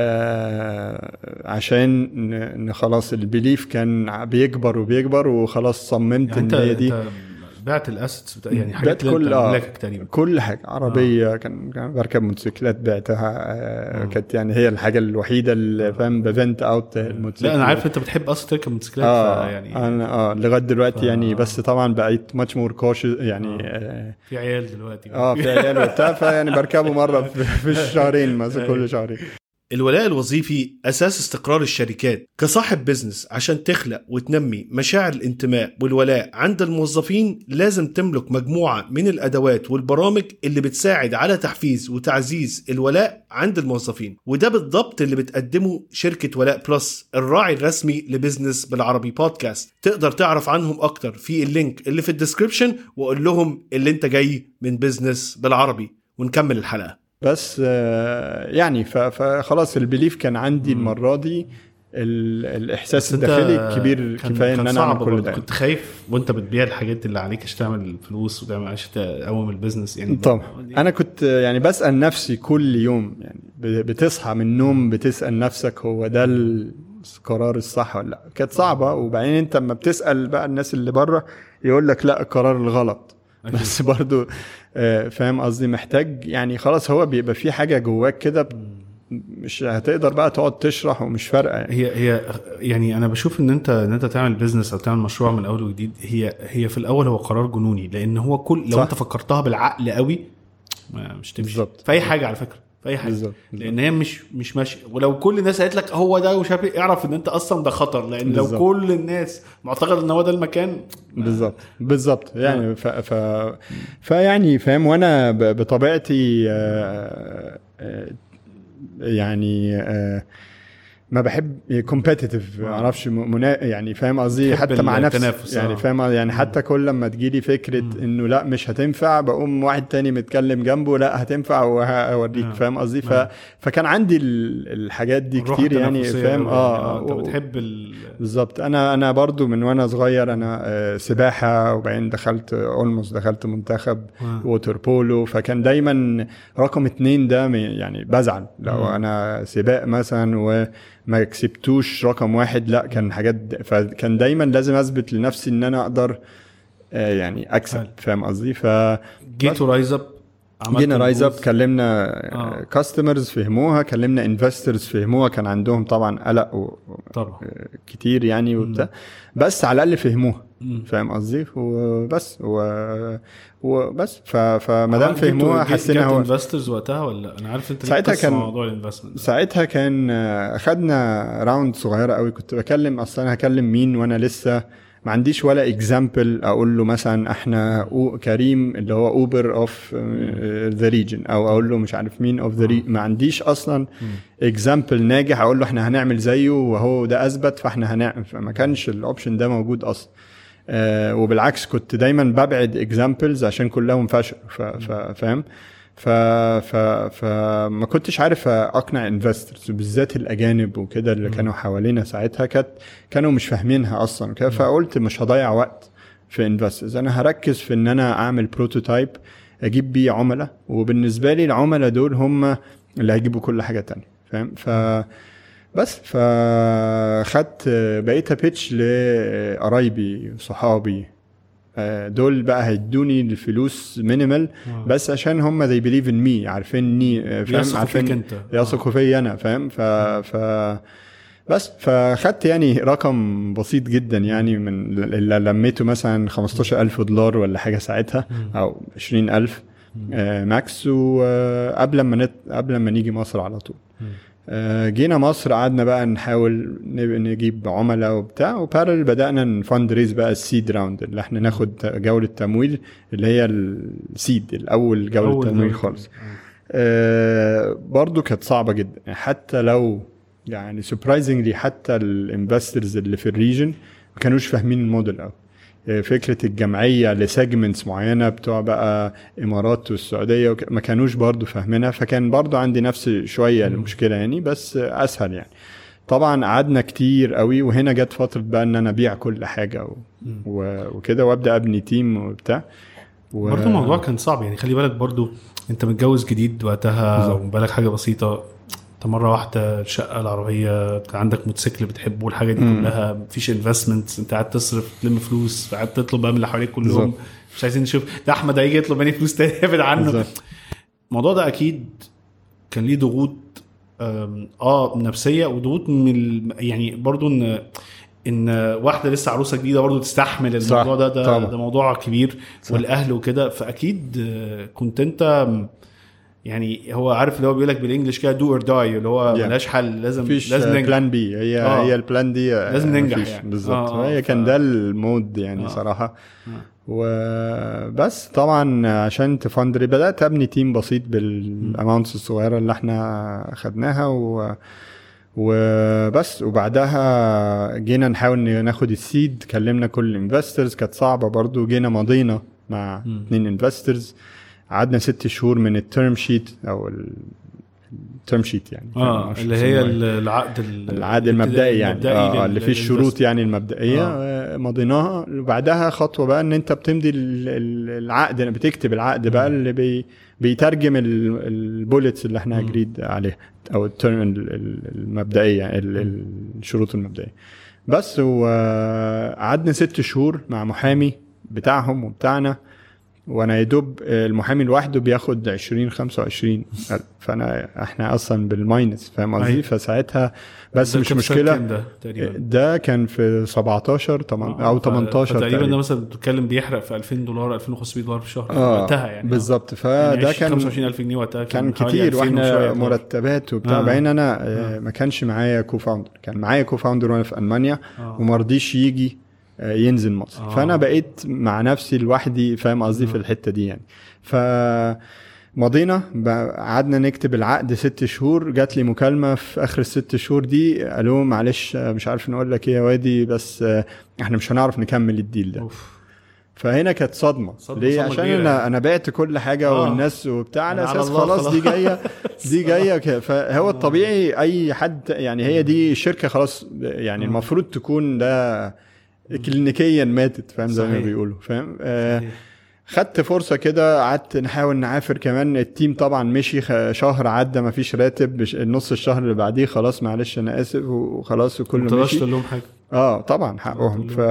آه عشان ان خلاص البيليف كان بيكبر وبيكبر وخلاص صممت يعني ان هي دي بعت الاسيتس بتا... يعني حاجات كل آه تقريبا كل حاجه عربيه آه. كان كان بركب موتوسيكلات بعتها آه كانت يعني هي الحاجه الوحيده اللي فاهم بفنت اوت الموتوسيكلات لا انا عارف انت بتحب اصلا تركب موتوسيكلات آه يعني انا اه لغايه دلوقتي يعني بس طبعا بقيت ماتش مور كوش يعني آه في عيال دلوقتي اه في عيال وبتاع فيعني بركبه مره في, في الشهرين مثلا كل شهرين الولاء الوظيفي أساس استقرار الشركات كصاحب بزنس عشان تخلق وتنمي مشاعر الانتماء والولاء عند الموظفين لازم تملك مجموعة من الأدوات والبرامج اللي بتساعد على تحفيز وتعزيز الولاء عند الموظفين وده بالضبط اللي بتقدمه شركة ولاء بلس الراعي الرسمي لبزنس بالعربي بودكاست تقدر تعرف عنهم أكتر في اللينك اللي في الديسكريبشن وقول لهم اللي انت جاي من بزنس بالعربي ونكمل الحلقة بس يعني فخلاص البليف كان عندي المره دي الاحساس الداخلي كبير كفايه ان انا اعمل كل ده كنت خايف وانت بتبيع الحاجات اللي عليك عشان تعمل فلوس وتعمل عشان تقوم البيزنس يعني طبعا انا كنت يعني بسال نفسي كل يوم يعني بتصحى من النوم بتسال نفسك هو ده القرار الصح ولا لا كانت صعبه وبعدين انت لما بتسال بقى الناس اللي بره يقول لك لا القرار الغلط أكيد. بس برضو فاهم قصدي محتاج يعني خلاص هو بيبقى في حاجه جواك كده مش هتقدر بقى تقعد تشرح ومش فارقه يعني. هي هي يعني انا بشوف ان انت ان انت تعمل بزنس او تعمل مشروع من اول وجديد هي هي في الاول هو قرار جنوني لان هو كل لو صح. انت فكرتها بالعقل قوي مش تمشي بالظبط في اي حاجه على فكره في اي حاجه بالزبط. لان هي مش مش ماشيه ولو كل الناس قالت لك هو ده ومش عارف اعرف ان انت اصلا ده خطر لان بالزبط. لو كل الناس معتقد ان هو ده المكان بالظبط بالظبط يعني ف, ف فيعني فاهم وانا بطبيعتي يعني ما بحب كومبيتيتيف ما اعرفش منا... يعني فاهم قصدي حتى مع نفسي يعني فاهم يعني حتى كل لما تجيلي فكره مم. انه لا مش هتنفع بقوم واحد تاني متكلم جنبه لا هتنفع وهوريك فاهم قصدي ف... فكان عندي الحاجات دي كتير يعني فاهم اه انت بتحب ال... بالظبط انا انا برضو من وانا صغير انا سباحه وبعدين دخلت اولموست دخلت منتخب ووتر بولو فكان دايما رقم اتنين ده يعني بزعل لو مم. انا سباق مثلا و ما كسبتوش رقم واحد لا كان حاجات فكان دايما لازم اثبت لنفسي ان انا اقدر آه يعني اكسب فاهم قصدي ف جيتوا رايز اب جينا رايز اب كلمنا كاستمرز آه. فهموها كلمنا انفسترز فهموها كان عندهم طبعا قلق و... طبعا كتير يعني وبتاع بس على الاقل فهموها مم. فاهم قصدي وبس و... وبس ف... فما دام عمل- فهموها جبتوا- حسينا جبتوا هو انفسترز وقتها ولا انا عارف انت ليك ساعتها قصة كان- مع موضوع الانفستمنت ساعتها كان آه، اخدنا راوند صغيره قوي كنت بكلم اصلا انا هكلم مين وانا لسه ما عنديش ولا اكزامبل اقول له مثلا احنا أو كريم اللي هو اوبر اوف ذا ريجن او اقول له مش عارف مين اوف ذا ما عنديش اصلا اكزامبل ناجح اقول له احنا هنعمل زيه وهو ده اثبت فاحنا هنعمل فما كانش الاوبشن ده موجود اصلا آه وبالعكس كنت دايما ببعد اكزامبلز عشان كلهم فشلوا ف- ف- فاهم ف ف فما كنتش عارف اقنع انفسترز وبالذات الاجانب وكده اللي كانوا حوالينا ساعتها كانت كانوا مش فاهمينها اصلا كده فقلت مش هضيع وقت في انفسترز انا هركز في ان انا اعمل بروتوتايب اجيب بيه عملاء وبالنسبه لي العملاء دول هم اللي هيجيبوا كل حاجه تانية فاهم ف بس فخدت بقيت ابيتش لقرايبي صحابي آه، دول بقى هيدوني الفلوس مينيمال آه. بس عشان هم they believe in me عارفيني آه، فاهم بيثقوا فيك عارفين انت يثقوا فيا انا فاهم ف ف بس فخدت يعني رقم بسيط جدا يعني من اللي لميته مثلا 15000 دولار ولا حاجه ساعتها او 20000 آه، ماكس وقبل ما نت... قبل ما نيجي مصر على طول آه، جينا مصر قعدنا بقى نحاول نب- نجيب عملاء وبتاع وبارل بدانا نفند ريز بقى السيد راوند اللي احنا ناخد جوله تمويل اللي هي السيد الاول جوله أول تمويل جولة خالص تمويل. آه، برضو كانت صعبه جدا حتى لو يعني سربرايزنجلي حتى الانفسترز اللي في الريجن ما كانوش فاهمين الموديل قوي آه، فكره الجمعيه لسيجمنتس معينه بتوع بقى امارات والسعوديه وك- ما كانوش برضو فاهمينها فكان برضو عندي نفس شويه المشكله يعني بس آه، اسهل يعني طبعا قعدنا كتير قوي وهنا جت فتره بقى ان انا ابيع كل حاجه و... و... وكده وابدا ابني تيم وبتاع و... برضه الموضوع كان صعب يعني خلي بالك برضه انت متجوز جديد وقتها بالظبط. وبالك حاجه بسيطه انت مره واحده الشقه العربيه كان عندك موتوسيكل بتحبه الحاجه دي مم. كلها مفيش انفستمنت انت قاعد تصرف تلم فلوس قاعد تطلب بقى من اللي حواليك كلهم بالظبط. مش عايزين نشوف ده احمد هيجي يطلب مني فلوس تاني ابعد عنه بالظبط. الموضوع ده اكيد كان ليه ضغوط آم، اه نفسيه وضغوط من ال- يعني برضو ان ان واحده لسه عروسه جديده برضو تستحمل صح، الموضوع ده ده, طبعا. ده موضوع كبير صح. والاهل وكده فاكيد آه، كنت انت يعني هو عارف اللي هو بيقول لك بالانجلش كده دو اور داي اللي هو Yeah. ملهاش حل لازم مفيش لازم ننجح بلان بي هي آه. آه. هي البلان دي آه، لازم ننجح مفيش. يعني. بالظبط آه، آه، هي ف- كان ده المود يعني آه. آه. صراحه آه. وبس طبعا عشان تفندري بدات ابني تيم بسيط بالاماونتس الصغيره اللي احنا خدناها و وبس وبعدها جينا نحاول ناخد السيد كلمنا كل الانفسترز كانت صعبه برضو جينا مضينا مع مم. اتنين انفسترز قعدنا ست شهور من التيرم شيت او التيرم شيت يعني اه معرفش اللي بيسموها هي إيه. العقد ال- العقد المبدئي يعني المبدئي اه لل- اللي فيه للinvest. الشروط يعني المبدئيه آه. آه. مضيناها وبعدها خطوه بقى ان انت بتمضي ال- ال- العقد بتكتب العقد بقى اللي بي بيترجم البوليتس اللي احنا مم. اجريد عليها او الترم المبدئيه يعني ال- ال- الشروط المبدئيه بس وقعدنا ست شهور مع محامي بتاعهم وبتاعنا وانا يا دوب المحامي لوحده بياخد 20 25 ألف. فانا احنا اصلا بالماينس فاهم قصدي أيوة. فساعتها بس ده مش كان سنة مشكله كام ده تقريبا ده كان في 17 تمن- او ف- 18 فتقريبا ده تقريبا مثلا بتتكلم بيحرق في 2000 دولار 2500 دولار في الشهر اه وقتها يعني بالظبط يعني فده 20 كان 25000 جنيه وقتها كان حوالي كتير 2000 واحنا وشوية دولار. مرتبات وبتاع آه. آه. بعدين انا آه. ما كانش معايا كو فاوندر كان معايا كو فاوندر وانا في المانيا آه. وما رضيش يجي آه، ينزل مصر آه. آه. فانا بقيت مع نفسي لوحدي فاهم قصدي آه. في الحته دي يعني ف مضينا بقى- قعدنا نكتب العقد ست شهور جات لي مكالمه في اخر الست شهور دي قالوا معلش آه، مش عارف نقول لك ايه يا وادي بس آه، احنا مش هنعرف نكمل الديل ده أوف. فهنا كانت صدمه, صدمة- ليه صدمة عشان كبيرة انا يعني. انا بعت كل حاجه آه. والناس وبتاع على أنا على اساس الله خلاص خلاص. دي جايه دي جايه كده فهو الطبيعي اي حد يعني هي دي الشركه خلاص يعني آه. المفروض تكون ده كلينيكيا ماتت فاهم زي ما صحيح. بيقولوا فاهم آه صحيح. خدت فرصه كده قعدت نحاول نعافر كمان التيم طبعا مشي خ- شهر عدى ما فيش راتب مش- نص الشهر اللي بعديه خلاص معلش انا اسف وخلاص ما وكله تقدرش مشي تقول لهم حاجه اه طبعا حقهم تقول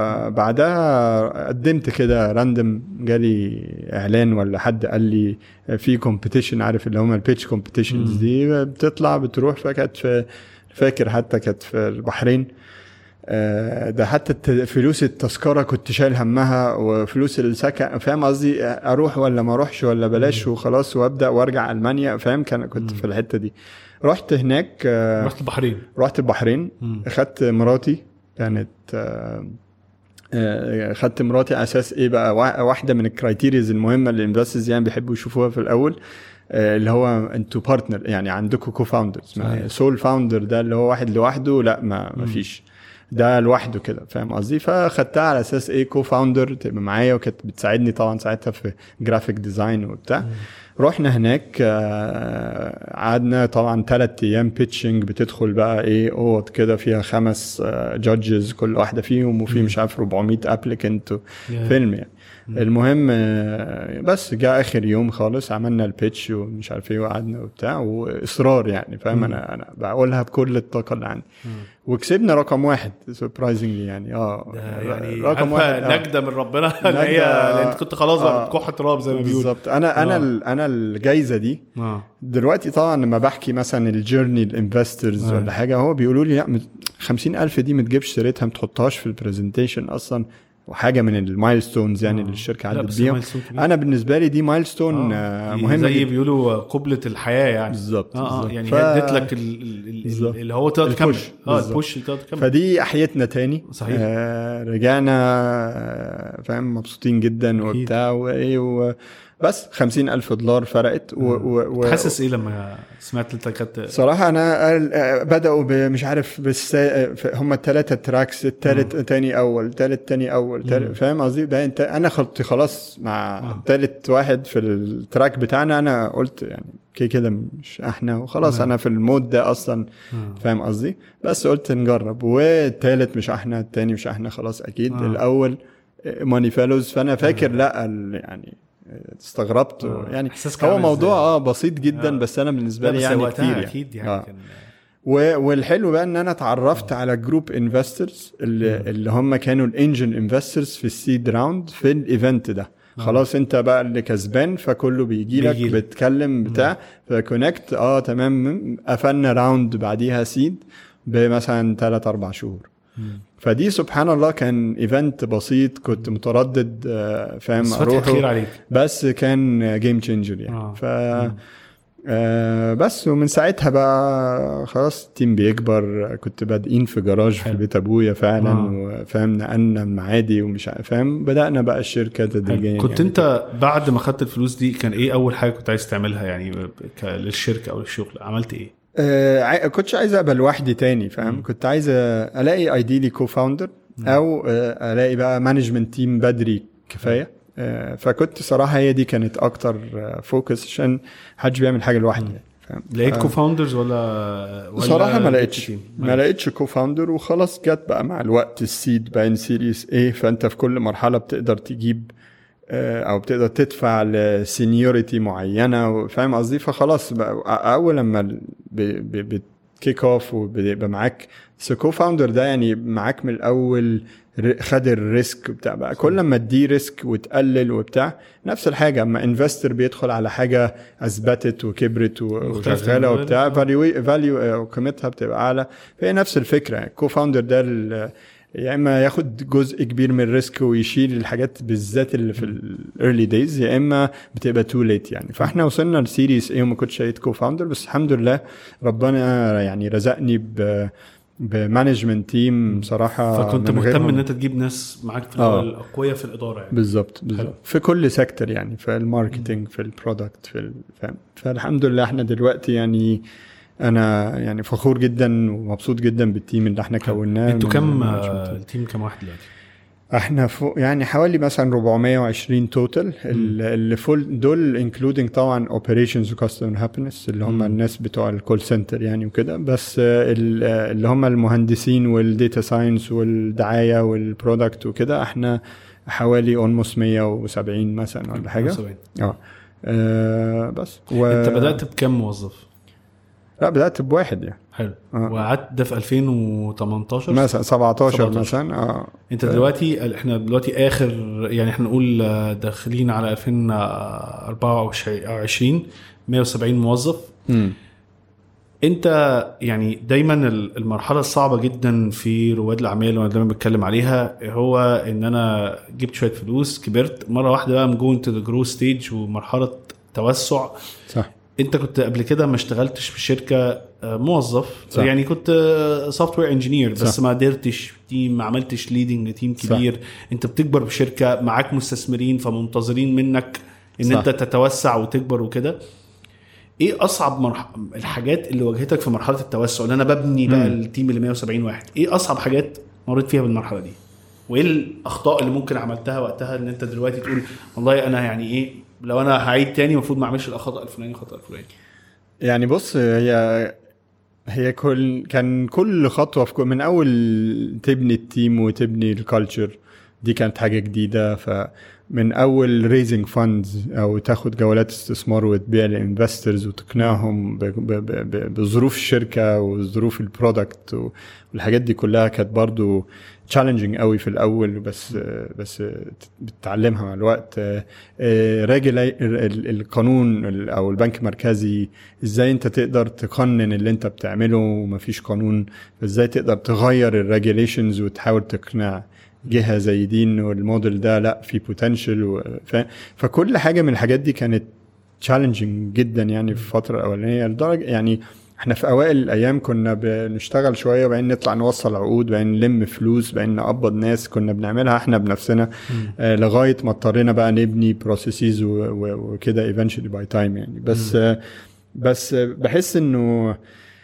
فبعدها قدمت كده راندم جالي اعلان ولا حد قال لي في كومبيتيشن عارف اللي هم البيتش كومبيتيشنز مم. دي بتطلع بتروح فكانت في فاكر حتى كانت في البحرين آه، ده حتى الت- فلوس التذكره كنت شايل همها وفلوس السكن فاهم قصدي اروح ولا ما اروحش ولا بلاش وخلاص وابدا وارجع المانيا فاهم كان كنت في الحته دي رحت هناك آه، رحت البحرين رحت البحرين مم. اخدت مراتي كانت آه، آه، خدت مراتي على اساس ايه بقى وا- واحده من الكرايتيريز المهمه اللي الانفسترز يعني بيحبوا يشوفوها في الاول آه، اللي هو انتوا بارتنر يعني عندكم كو فاوندرز صحيح. سول فاوندر ده اللي هو واحد لوحده لا ما ما فيش ده لوحده كده فاهم قصدي فاخدتها على اساس ايه كو فاوندر تبقى معايا وكانت بتساعدني طبعا ساعتها في جرافيك ديزاين وبتاع رحنا هناك آه، قعدنا طبعا ثلاث ايام بيتشنج بتدخل بقى ايه اوض كده فيها خمس جادجز كل واحده فيهم وفي مش عارف 400 ابليكنت يا. فيلم يعني المهم آه، بس جاء اخر يوم خالص عملنا البيتش ومش عارف ايه وقعدنا وبتاع واصرار يعني فاهم انا انا بقولها بكل الطاقه اللي عندي وكسبنا رقم واحد سربرايزنجلي يعني اه ده يعني رقم واحد عارفة آه. نجده من ربنا اللي هي نجدة، لأن انت كنت خلاص بقى آه. بتكح تراب زي ما بيقولوا بالظبط انا انا آه. ال- انا الجايزه دي اه دلوقتي طبعا لما بحكي مثلا الجيرني الانفسترز آه. ولا حاجه هو بيقولوا لي لا 50000 دي ما تجيبش سيرتها ما تحطهاش في البرزنتيشن اصلا وحاجه من المايلستونز يعني اللي الشركه لا، عدت بس بيهم milestone كبير. انا بالنسبه لي دي مايلستون آه. مهمه زي جدا بيقولوا قبلة الحياة يعني بالظبط، اه اه بالظبط. يعني ف- هي ادت لك ال- ال- ال- بالظبط. اللي هو تقدر تكمل البوش، اه بالظبط. البوش اللي تقدر تكمل فدي احيتنا تاني صحيح. آه رجعنا آه، فاهم مبسوطين جدا أكيد. وبتاع وايه و بس خمسين ألف دولار فرقت و, و, و حاسس ايه لما سمعت انت كانت صراحة أنا قال- آه، بدأوا مش عارف بس هم الثلاثة تراكس الثالث تاني أول الثالث تاني أول تالت فاهم قصدي؟ ده أنت أنا كنت خلاص مع ثالث واحد في التراك بتاعنا أنا قلت يعني كده كده مش احنا وخلاص انا في المود ده اصلا فاهم قصدي بس قلت نجرب والتالت مش احنا التاني مش احنا خلاص اكيد آه. الاول ماني فالوز فانا فاكر لا ال- يعني استغربت آه. يعني إحساسك عامل هو إزاي؟ موضوع اه بسيط جدا آه. بس انا بالنسبه لا لي بس يعني وقتها كتير يعني. اكيد يعني آه. كان و- والحلو بقى ان انا اتعرفت على جروب انفسترز اللي, اللي هم كانوا الانجن انفسترز في السيد راوند في الايفنت ده خلاص انت بقى اللي كسبان فكله بيجي لك بيجي لك. بتكلم بتاع فكونكت اه تمام قفلنا راوند بعديها سيد بمثلا 3 4 شهور فدي سبحان الله كان ايفنت بسيط كنت متردد آه، فاهم بس فتحة خير اروحه عليك بس كان جيم تشينجر يعني آه. ف آه بس ومن ساعتها بقى خلاص التيم بيكبر كنت بادئين في جراج في حلو. بيت ابويا فعلا آه. وفاهم نقلنا المعادي ومش عارف- فاهم بدانا بقى الشركه تدريجيا كنت يعني. انت بعد ما خدت الفلوس دي كان ايه اول حاجه كنت عايز تعملها يعني ك- للشركه او للشغل عملت ايه آه عاي- كنتش عايز ابقى لوحدي تاني فاهم كنت عايز الاقي ايديلي كو فاوندر او آه الاقي بقى مانجمنت تيم بدري كفايه آه فكنت صراحه هي دي كانت اكتر فوكس عشان محدش بيعمل حاجه لوحده يعني فاهم لقيت آه. كو فاوندرز ولا ولا صراحة ما لقيت لقيتش تيم؟ ما لقيتش كو فاوندر وخلاص جت بقى مع الوقت السيد باين سيريس ايه فانت في كل مرحلة بتقدر تجيب آه، او بتقدر تدفع لسينيورتي معينة فاهم قصدي فخلاص بقى اول لما ال- ب- ب- بتكيك اوف وبيبقى معاك بس كو فاوندر ده يعني معاك من الاول ر- خد الريسك وبتاع بقى كل ما تدي ريسك وتقلل وبتاع نفس الحاجه اما انفستر بيدخل على حاجه اثبتت وكبرت و- مختلف وشغاله تماماً. وبتاع فاليو فاليو وقيمتها بتبقى اعلى فهي نفس الفكره يعني الكو فاوندر ده ال- يا اما ياخد جزء كبير من الريسك ويشيل الحاجات بالذات اللي في الايرلي دايز يا اما بتبقى تو ليت يعني فاحنا وصلنا لسيريس ايه وما كنتش لقيت كو فاوندر بس الحمد لله ربنا يعني رزقني ب بمانجمنت تيم بصراحه فكنت من مهتم غيرهم- ان انت تجيب ناس معاك في آه. الاول اقوياء في الاداره يعني بالظبط حلو. بالظبط في كل سيكتور يعني في الماركتينج في البرودكت في ال- فاهم فالحمد لله احنا دلوقتي يعني انا يعني فخور جدا ومبسوط جدا بالتيم اللي احنا كوناه انتوا من كم management آه، team. التيم كم واحد دلوقتي؟ احنا فوق يعني حوالي مثلا 420 توتال اللي فول دول انكلودنج طبعا اوبريشنز وكاستمر هابينس اللي هم مم. الناس بتوع الكول سنتر يعني وكده بس آه، ال- آه، اللي هم المهندسين والديتا ساينس والدعايه والبرودكت وكده احنا حوالي اولموست 170 مثلا ولا حاجه 75. اه آه، بس و... انت بدات بكم موظف؟ لا بدات بواحد يعني حلو آه. وقعدت ده في 2018 مثلا 17 17. مثلا اه انت دلوقتي احنا دلوقتي اخر يعني احنا نقول آه، داخلين على 2024 170 موظف مم. انت يعني دايما ال- المرحله الصعبه جدا في رواد الاعمال وانا دايما بتكلم عليها هو ان انا جبت شويه فلوس كبرت مره واحده بقى مجون تو ذا جرو ستيج ومرحله توسع صح انت كنت قبل كده ما اشتغلتش في شركه آه، موظف صح. يعني كنت سوفت وير انجينير بس صح. ما قدرتش في تيم ما عملتش ليدنج تيم صح. كبير انت بتكبر في شركه معاك مستثمرين فمنتظرين منك ان صح. انت تتوسع وتكبر وكده ايه اصعب مرح... الحاجات اللي واجهتك في مرحله التوسع اللي انا ببني بقى مم. التيم اللي 170 واحد ايه اصعب حاجات مريت فيها بالمرحله دي وايه الاخطاء اللي ممكن عملتها وقتها ان انت دلوقتي تقول والله انا يعني ايه لو انا هعيد تاني المفروض ما اعملش الخطا الفلاني والخطا الفلاني يعني بص هي هي كل كان كل خطوه في كل من اول تبني التيم وتبني الكالتشر دي كانت حاجه جديده فمن اول ريزنج فاندز او تاخد جولات استثمار وتبيع لانفسترز وتقنعهم ب- ب- ب- ب- بظروف الشركه وظروف البرودكت والحاجات دي كلها كانت برضو تشالنجينج قوي في الاول بس بس بتتعلمها مع الوقت راجل القانون ال- او البنك المركزي ازاي انت تقدر تقنن اللي انت بتعمله ومفيش قانون ازاي تقدر تغير الريجيليشنز وتحاول تقنع جهه زي دي انه الموديل ده لا في بوتنشال فكل حاجه من الحاجات دي كانت تشالنجينج جدا يعني في الفتره الاولانيه لدرجه يعني احنا في اوائل الايام كنا بنشتغل شويه وبعدين نطلع نوصل عقود وبعدين نلم فلوس وبعدين نقبض ناس كنا بنعملها احنا بنفسنا آه لغايه ما اضطرينا بقى نبني بروسيسز وكده ايفنشولي باي تايم يعني بس آه بس آه بحس انه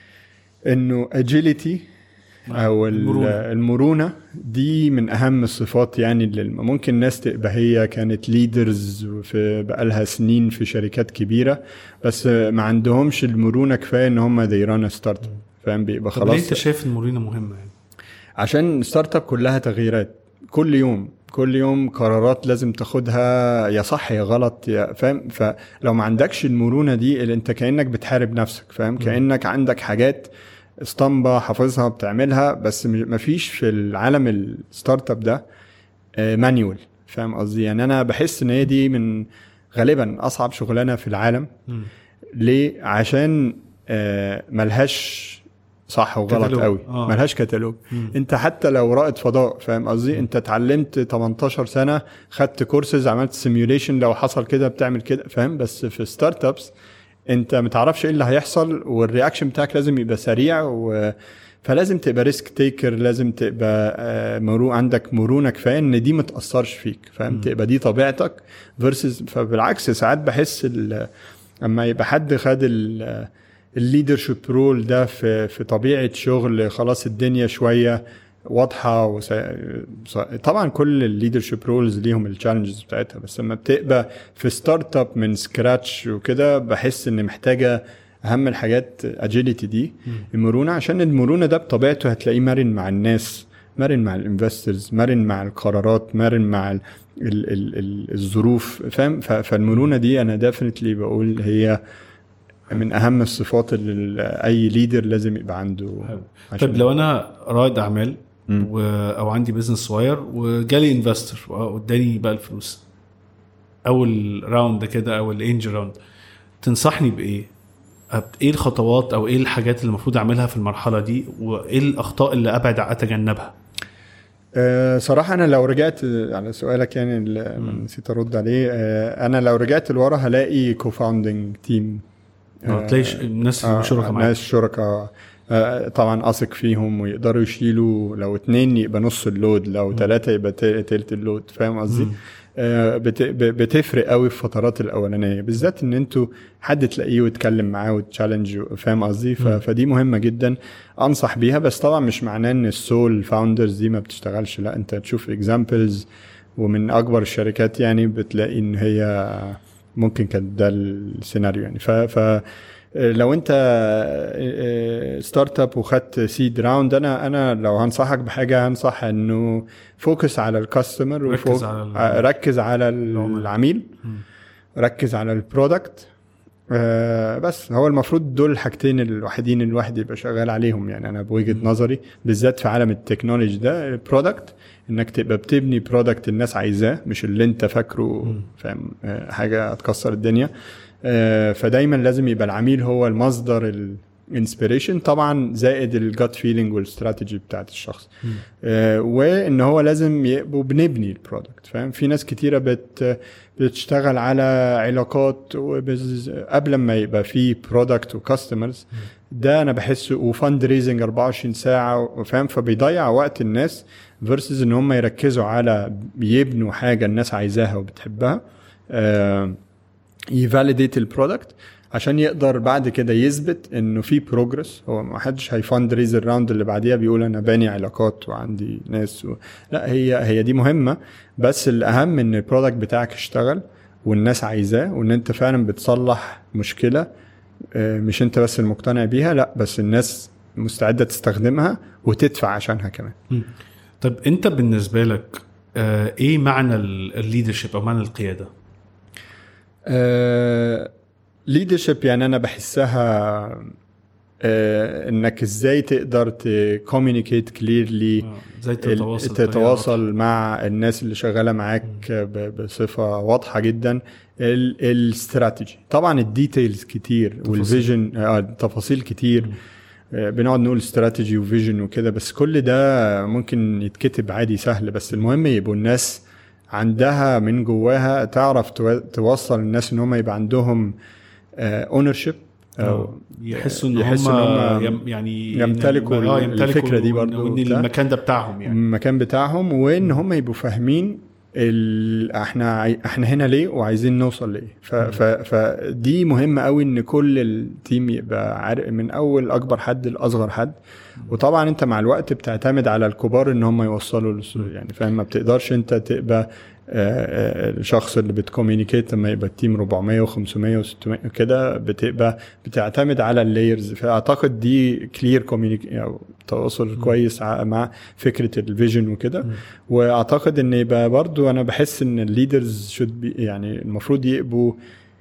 انه اجيليتي او المرونة. المرونة. المرونه دي من اهم الصفات يعني اللي ممكن ناس تبقى هي كانت ليدرز في بقالها سنين في شركات كبيره بس ما عندهمش المرونه كفايه ان هم they run a ستارت فاهم بيبقى طب ليه انت خلاص شايف المرونه مهمه يعني عشان ستارت اب كلها تغييرات كل يوم كل يوم قرارات لازم تاخدها يا صح يا غلط يا فاهم فلو ما عندكش المرونه دي اللي انت كانك بتحارب نفسك فاهم كانك عندك حاجات اسطمبه حافظها بتعملها بس ما فيش في العالم الستارت اب ده مانيوال فاهم قصدي يعني انا بحس ان هي دي من غالبا اصعب شغلانه في العالم مم. ليه عشان آه، ملهاش صح وغلط كتالوج. قوي آه. ملهاش كتالوج مم. انت حتى لو رائد فضاء فاهم قصدي انت اتعلمت 18 سنه خدت كورسز عملت سيميوليشن لو حصل كده بتعمل كده فاهم بس في ستارت ابس انت متعرفش ايه اللي هيحصل والرياكشن بتاعك لازم يبقى سريع و فلازم تبقى ريسك تيكر لازم تبقى آه، مرو عندك مرونه كفايه ان دي ما تاثرش فيك فاهم تبقى دي طبيعتك فيرسز فبالعكس ساعات بحس ال- اما يبقى حد خد ال الليدرشيب رول ده في في طبيعه شغل خلاص الدنيا شويه واضحه وس... طبعا كل الليدرشيب رولز ليهم التشالنجز بتاعتها بس لما بتبقى في ستارت اب من سكراتش وكده بحس ان محتاجه اهم الحاجات اجيليتي دي المرونه عشان المرونه ده بطبيعته هتلاقيه مرن مع الناس مرن مع الانفسترز مرن مع القرارات مرن مع ال ال ال ال الظروف فاهم ف- فالمرونه دي انا ديفنتلي بقول هي من اهم الصفات اللي ال- اي ليدر لازم يبقى عنده عشان- طيب لو انا رائد اعمال مم. و... او عندي بزنس صغير وجالي انفستور واداني بقى الفلوس اول راوند كده او الانجل راوند تنصحني بايه؟ أب- ايه الخطوات او ايه الحاجات اللي المفروض اعملها في المرحله دي وايه الاخطاء اللي ابعد اتجنبها؟ أه صراحة أنا لو رجعت على سؤالك يعني اللي مم. نسيت أرد عليه أه أنا لو رجعت لورا هلاقي كوفاوندنج تيم آه، تلاقي ش- الناس شركاء معاك ناس شركاء آه، طبعا اثق فيهم ويقدروا يشيلوا لو اتنين يبقى نص اللود لو ثلاثة يبقى ت- تلت اللود فاهم قصدي؟ مم. آه، بت- ب- بتفرق قوي في الفترات الاولانيه بالذات ان انتوا حد تلاقيه وتكلم معاه وتشالنج فاهم قصدي ف- مم. فدي مهمه جدا انصح بيها بس طبعا مش معناه ان السول فاوندرز دي ما بتشتغلش لا انت تشوف اكزامبلز ومن اكبر الشركات يعني بتلاقي ان هي ممكن كان ده السيناريو يعني ف, ف لو انت ستارت اب وخدت سيد راوند انا انا لو هنصحك بحاجه هنصح انه فوكس على الكاستمر ركز على ال- ركز على العملاء. العميل مم. ركز على البرودكت آه بس هو المفروض دول الحاجتين الوحيدين اللي الواحد يبقى شغال عليهم يعني انا بوجهه نظري بالذات في عالم التكنولوجي ده البرودكت انك تبقى بتبني برودكت الناس عايزاه مش اللي انت فاكره مم. فاهم آه حاجه هتكسر الدنيا آه فدايما لازم يبقى العميل هو المصدر ال انسبيريشن طبعا زائد الجت فيلينج والاستراتيجي بتاعت الشخص آه وان هو لازم يبقوا بنبني البرودكت فاهم في ناس كتيره بت بتشتغل على علاقات وبز... قبل ما يبقى في برودكت وكاستمرز ده انا بحسه وفند ريزنج 24 ساعه فاهم فبيضيع وقت الناس فيرسز ان هم يركزوا على يبنوا حاجه الناس عايزاها وبتحبها آه يفاليديت البرودكت عشان يقدر بعد كده يثبت انه في بروجرس هو ما حدش هيفند ريز الراوند اللي بعديها بيقول انا باني علاقات وعندي ناس و... لا هي هي دي مهمه بس الاهم ان البرودكت بتاعك اشتغل والناس عايزاه وان انت فعلا بتصلح مشكله آه، مش انت بس المقتنع بيها لا بس الناس مستعده تستخدمها وتدفع عشانها كمان طب انت بالنسبه لك آه ايه معنى الليدرشيب او معنى القياده ليدرشيب يعني انا بحسها آه انك ازاي تقدر تكوميونيكيت كليرلي آه، ازاي تتواصل تتواصل مع الناس اللي شغاله معاك ب- بصفه واضحه جدا الاستراتيجي طبعا الديتيلز كتير تفاصيل. والفيجن آه تفاصيل كتير آه، بنقعد نقول استراتيجي وفيجن وكده بس كل ده ممكن يتكتب عادي سهل بس المهم يبقوا الناس عندها من جواها تعرف تو- توصل الناس ان هم يبقى عندهم اونر شيب آه، يحسوا ان يحسوا هم إن هم يم يعني يمتلكوا آه، ال- يمتلكوا الفكرة دي وإن- برضو وان وبتاع. المكان ده بتاعهم يعني المكان بتاعهم وان هم يبقوا فاهمين ال... احنا عاي... احنا هنا ليه وعايزين نوصل لايه ف... ف... فدي مهمه قوي ان كل التيم يبقى عارف من اول اكبر حد لاصغر حد وطبعا انت مع الوقت بتعتمد على الكبار ان هم يوصلوا للس... يعني فاهم ما بتقدرش انت تبقى آه، آه، الشخص اللي بتكوميونيكيت لما يبقى التيم 400 و500 و600 كده بتبقى بتعتمد على اللايرز فاعتقد دي كلير كوميونيك او تواصل كويس ع- مع فكره الفيجن وكده واعتقد ان يبقى برضو انا بحس ان الليدرز شود بي يعني المفروض يبقوا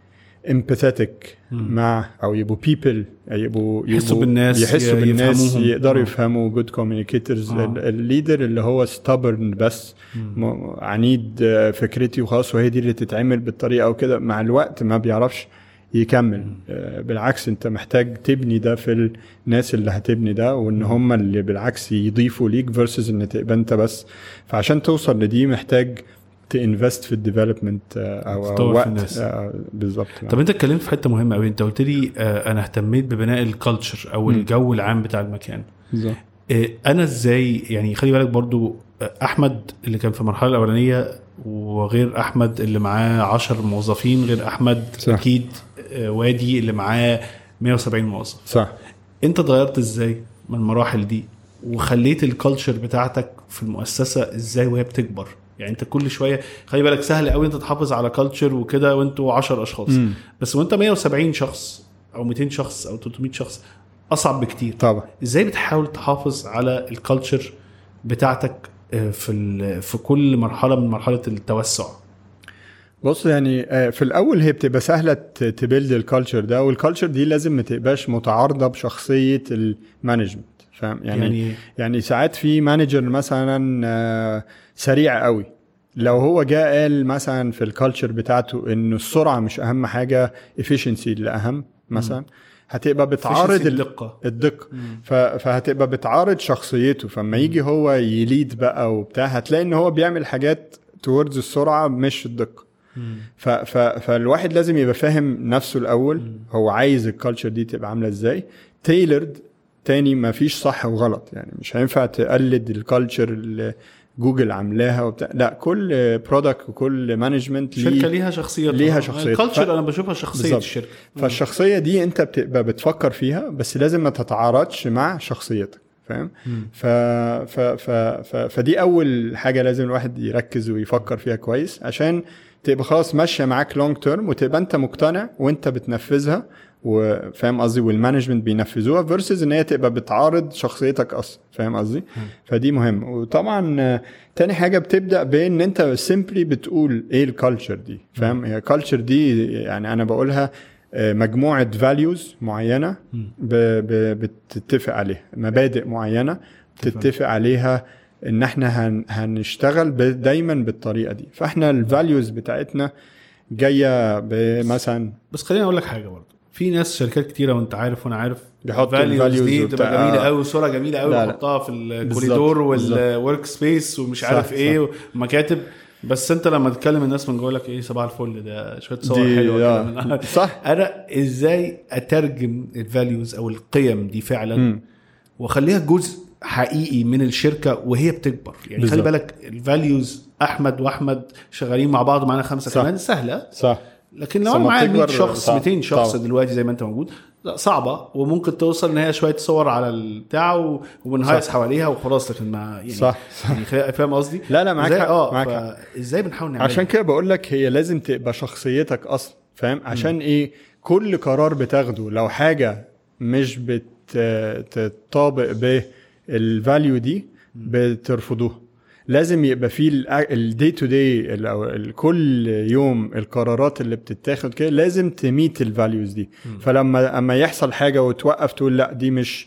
empathetic مع او يبقوا people يبقوا يحسوا يبقوا- بالناس، يحسوا ي- بالناس يفهموهم. يقدروا آه. يفهموا جود كوميونيكيتورز آه. الليدر اللي هو stubborn بس م- عنيد آه، فكرتي وخلاص وهي دي اللي تتعمل بالطريقه او كده مع الوقت ما بيعرفش يكمل آه، بالعكس انت محتاج تبني ده في الناس اللي هتبني ده وان هم اللي بالعكس يضيفوا ليك فيرسز ان تبقى انت بس فعشان توصل لدي محتاج تنفست في الديفلوبمنت او, تطور أو في وقت الناس. آه، بالظبط طب انت اتكلمت في حته مهمه قوي انت قلت لي آه انا اهتميت ببناء الكالتشر او الجو العام بتاع المكان بالظبط آه انا ازاي يعني خلي بالك برضو آه، احمد اللي كان في المرحله الاولانيه وغير احمد اللي معاه 10 موظفين غير احمد صح. اكيد آه، وادي اللي معاه 170 موظف صح انت اتغيرت ازاي من المراحل دي وخليت الكالتشر بتاعتك في المؤسسه ازاي وهي بتكبر يعني انت كل شويه خلي بالك سهل قوي انت تحافظ على كالتشر وكده وانتوا 10 اشخاص مم. بس وانت 170 شخص او 200 شخص او 300 شخص اصعب بكتير طبعا ازاي بتحاول تحافظ على الكالتشر بتاعتك آه، في ال- في كل مرحله من مرحله التوسع بص يعني آه، في الاول هي بتبقى سهله تبيلد الكالتشر ده والكالتشر دي لازم ما تبقاش متعارضه بشخصيه المانجمنت فاهم يعني يعني, يعني يعني ساعات في مانجر مثلا آه، سريع قوي لو هو جاء قال مثلا في الكالتشر بتاعته انه السرعه مش اهم حاجه efficiency اللي اهم مثلا هتبقى بتعارض ال- الدقه الدقه ف- فهتبقى بتعارض شخصيته فلما يجي هو يليد بقى وبتاع هتلاقي ان هو بيعمل حاجات towards السرعه مش الدقه ف ف فالواحد لازم يبقى فاهم نفسه الاول هو عايز الكالتشر دي تبقى عامله ازاي تailored تاني ما فيش صح وغلط يعني مش هينفع تقلد الكالتشر اللي جوجل عاملاها وبتاع لا كل برودكت وكل مانجمنت شركه ليها شخصيتها ليها شخصيتها. الكالتشر ف- انا بشوفها شخصيه بالظبط. الشركه فالشخصيه دي انت بتبقى بتفكر فيها بس لازم ما تتعارضش مع شخصيتك فاهم ف... ف... ف... ف... فدي اول حاجه لازم الواحد يركز ويفكر فيها كويس عشان تبقى خلاص ماشيه معاك لونج تيرم وتبقى انت مقتنع وانت بتنفذها وفاهم قصدي والمانجمنت بينفذوها فيرسز ان هي تبقى بتعارض شخصيتك اصلا فاهم قصدي فدي مهم وطبعا آه، تاني حاجه بتبدا بان انت سيمبلي بتقول ايه الكالتشر دي فاهم هي الكالتشر دي يعني انا بقولها آه، مجموعه فاليوز معينه ب... ب... بتتفق عليها مبادئ معينه بتتفق عليها ان احنا هن... هنشتغل ب... دايما بالطريقه دي فاحنا الفاليوز بتاعتنا جايه بمثلا بس خليني اقول لك حاجه برضه في ناس شركات كتيره وانت عارف وانا عارف بيحطوا values الvalues دي وبتاع. بتبقى جميله آه. قوي صوره جميله قوي لا، لا. بيحطها في الكوريدور بالظبط. والورك سبيس ومش عارف صح، ايه ومكاتب بس انت لما تكلم الناس من جوه لك ايه صباح الفل ده شويه صور دي- حلوه كده آه. من- صح. انا ازاي اترجم الفاليوز او القيم دي فعلا مم. واخليها جزء حقيقي من الشركه وهي بتكبر يعني خلي بالظبط. بالك الفاليوز احمد واحمد شغالين مع بعض معانا خمسه صح. كمان سهله صح لكن لو بس انا لما معايا 100 بتكبر شخص صعب. 200 شخص طبعا. دلوقتي زي ما انت موجود لا صعبه وممكن توصل ان هي شويه صور على البتاع و- وبنهيص حواليها وخلاص لكن ما يعني صح، صح. يعني فا- فاهم قصدي؟ لا، لا، معاك إزاي- حق، اه معاك ازاي بنحاول نعمل عشان كده بقول لك هي لازم تبقى شخصيتك اصلا فاهم عشان ايه كل قرار بتاخده لو حاجه مش بتطابق بالفاليو دي بترفضوها لازم يبقى في الدي تو دي او ال- كل يوم القرارات اللي بتتاخد كده لازم تميت الفاليوز دي فلما اما يحصل حاجه وتوقف تقول لا دي مش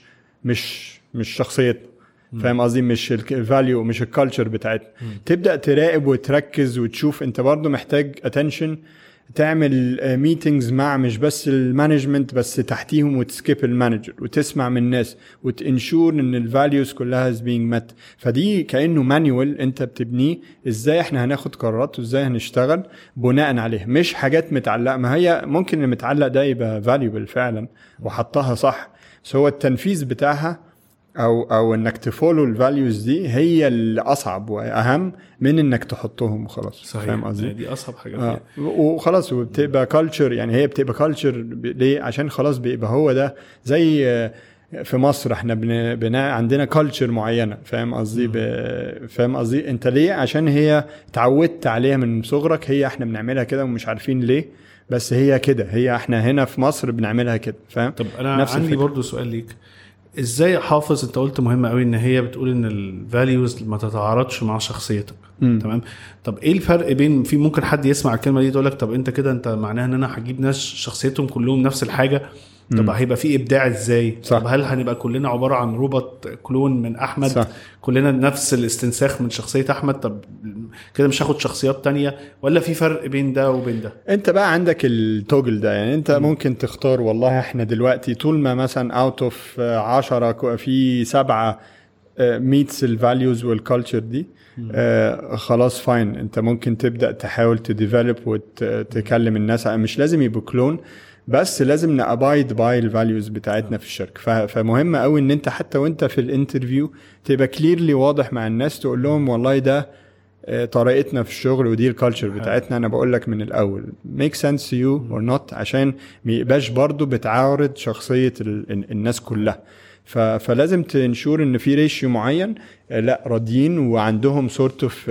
مش مش شخصيتنا فاهم قصدي مش الفاليو مش الكالتشر بتاعتنا تبدا تراقب وتركز وتشوف انت برضو محتاج اتنشن تعمل ميتينجز مع مش بس المانجمنت بس تحتيهم وتسكيب المانجر وتسمع من الناس وتنشور ان الفاليوز كلها از بينج مات فدي كانه مانيوال انت بتبنيه ازاي احنا هناخد قرارات وازاي هنشتغل بناء عليه مش حاجات متعلقه ما هي ممكن اللي متعلق ده يبقى فاليوبل فعلا وحطها صح بس هو التنفيذ بتاعها او او انك تفولو الفاليوز دي هي الاصعب واهم من انك تحطهم وخلاص صحيح فاهم قصدي؟ دي اصعب حاجه اه فيها. وخلاص وبتبقى كلتشر يعني هي بتبقى كلتشر ليه عشان خلاص بيبقى هو ده زي آه، في مصر احنا بن... بنا عندنا كلتشر معينه فاهم قصدي ب... فاهم قصدي انت ليه عشان هي اتعودت عليها من صغرك هي احنا بنعملها كده ومش عارفين ليه بس هي كده هي احنا هنا في مصر بنعملها كده فاهم طب انا نفس عندي الفكرة. برضو سؤال ليك ازاي احافظ انت قلت مهم قوي ان هي بتقول ان الفاليوز ما تتعارضش مع شخصيتك مم. تمام طب ايه الفرق بين في ممكن حد يسمع الكلمه دي يقول لك طب انت كده انت معناها ان انا هجيب ناس شخصيتهم كلهم نفس الحاجه طب هيبقى في ابداع ازاي صح. طب هل هنبقى كلنا عباره عن روبوت كلون من احمد صح. كلنا نفس الاستنساخ من شخصيه احمد طب كده مش هاخد شخصيات تانية ولا في فرق بين ده وبين ده انت بقى عندك التوجل ده يعني انت ممكن تختار والله احنا دلوقتي طول ما مثلا اوت اوف 10 في سبعه ميتس الفاليوز والكالتشر دي آه خلاص فاين انت ممكن تبدا تحاول تديفلوب وتكلم الناس مش لازم يبقوا كلون بس لازم نابايد باي الفاليوز بتاعتنا في الشركه ف- فمهم قوي ان انت حتى وانت في الانترفيو تبقى كليرلي واضح مع الناس تقول لهم والله ده آه، طريقتنا في الشغل ودي الكالتشر بتاعتنا انا بقول لك من الاول make sense to you or not عشان ما يبقاش برضو بتعارض شخصيه ال- ال- الناس كلها ف- فلازم تنشور ان في ريشيو معين آه، لا راضيين وعندهم سورت اوف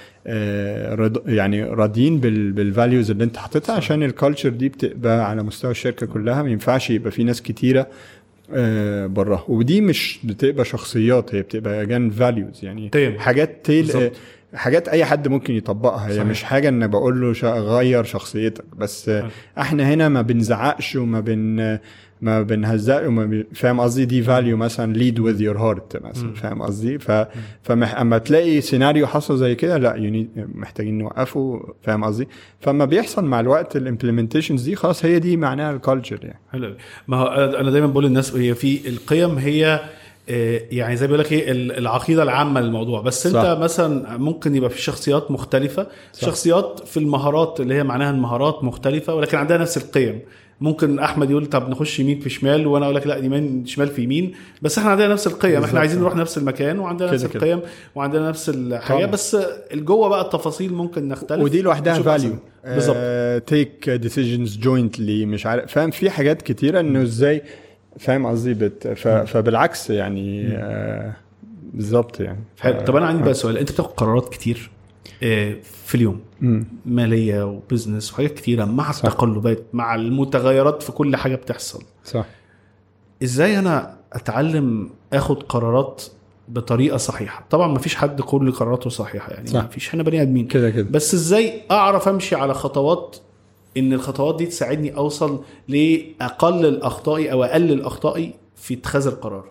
يعني راضيين بالفاليوز اللي انت حاططها عشان الكالتشر دي بتبقى على مستوى الشركه كلها ما ينفعش يبقى في ناس كتيره آه، براها ودي مش بتبقى شخصيات هي بتبقى جان فاليوز يعني قيم. حاجات تيل بالظبط. حاجات اي حد ممكن يطبقها هي صحيح. مش حاجه ان بقول له شا- غير شخصيتك بس آه، احنا هنا ما بنزعقش وما بن ما بنهزق وما بن... فاهم قصدي دي فاليو مثلا ليد وذ يور هارت مثلا فاهم قصدي ف... فمح... اما تلاقي سيناريو حصل زي كده لا يوني... محتاجين نوقفه فاهم قصدي فما بيحصل مع الوقت الامبلمنتيشنز دي خلاص هي دي معناها الكالتشر يعني حلو أوي. ما هو انا أنا دايما بقول للناس هي في القيم هي آه، يعني زي بيقول لك ايه ال- العقيده العامه للموضوع بس انت صح. مثلا ممكن يبقى في شخصيات مختلفه صح. شخصيات في المهارات اللي هي معناها المهارات مختلفه ولكن عندها نفس القيم ممكن احمد يقول طب نخش يمين في شمال وانا اقول لك لا يمين شمال في يمين بس احنا عندنا نفس القيم بالظبط. احنا عايزين نروح نفس المكان وعندنا نفس كده كده. القيم وعندنا نفس الحاجه طبعا. بس الجوه بقى التفاصيل ممكن نختلف ودي لوحدها نشوف فاليو أحسن. بالظبط تيك ديسيجنز جوينتلي مش عارف فاهم في حاجات كتيره انه ازاي فاهم قصدي بت... ف... فبالعكس يعني آه، بالظبط يعني ف... حلو طب انا عندي بقى سؤال انت بتاخد قرارات كتير آه، في اليوم مم. ماليه وبزنس وحاجات كتيره مع التقلبات مع المتغيرات في كل حاجه بتحصل صح ازاي انا اتعلم اخد قرارات بطريقه صحيحه طبعا ما فيش حد كل قراراته صحيحه يعني صح. ما فيش احنا بني ادمين كده كده بس ازاي اعرف امشي على خطوات ان الخطوات دي تساعدني اوصل لاقلل اخطائي او اقلل اخطائي في اتخاذ القرار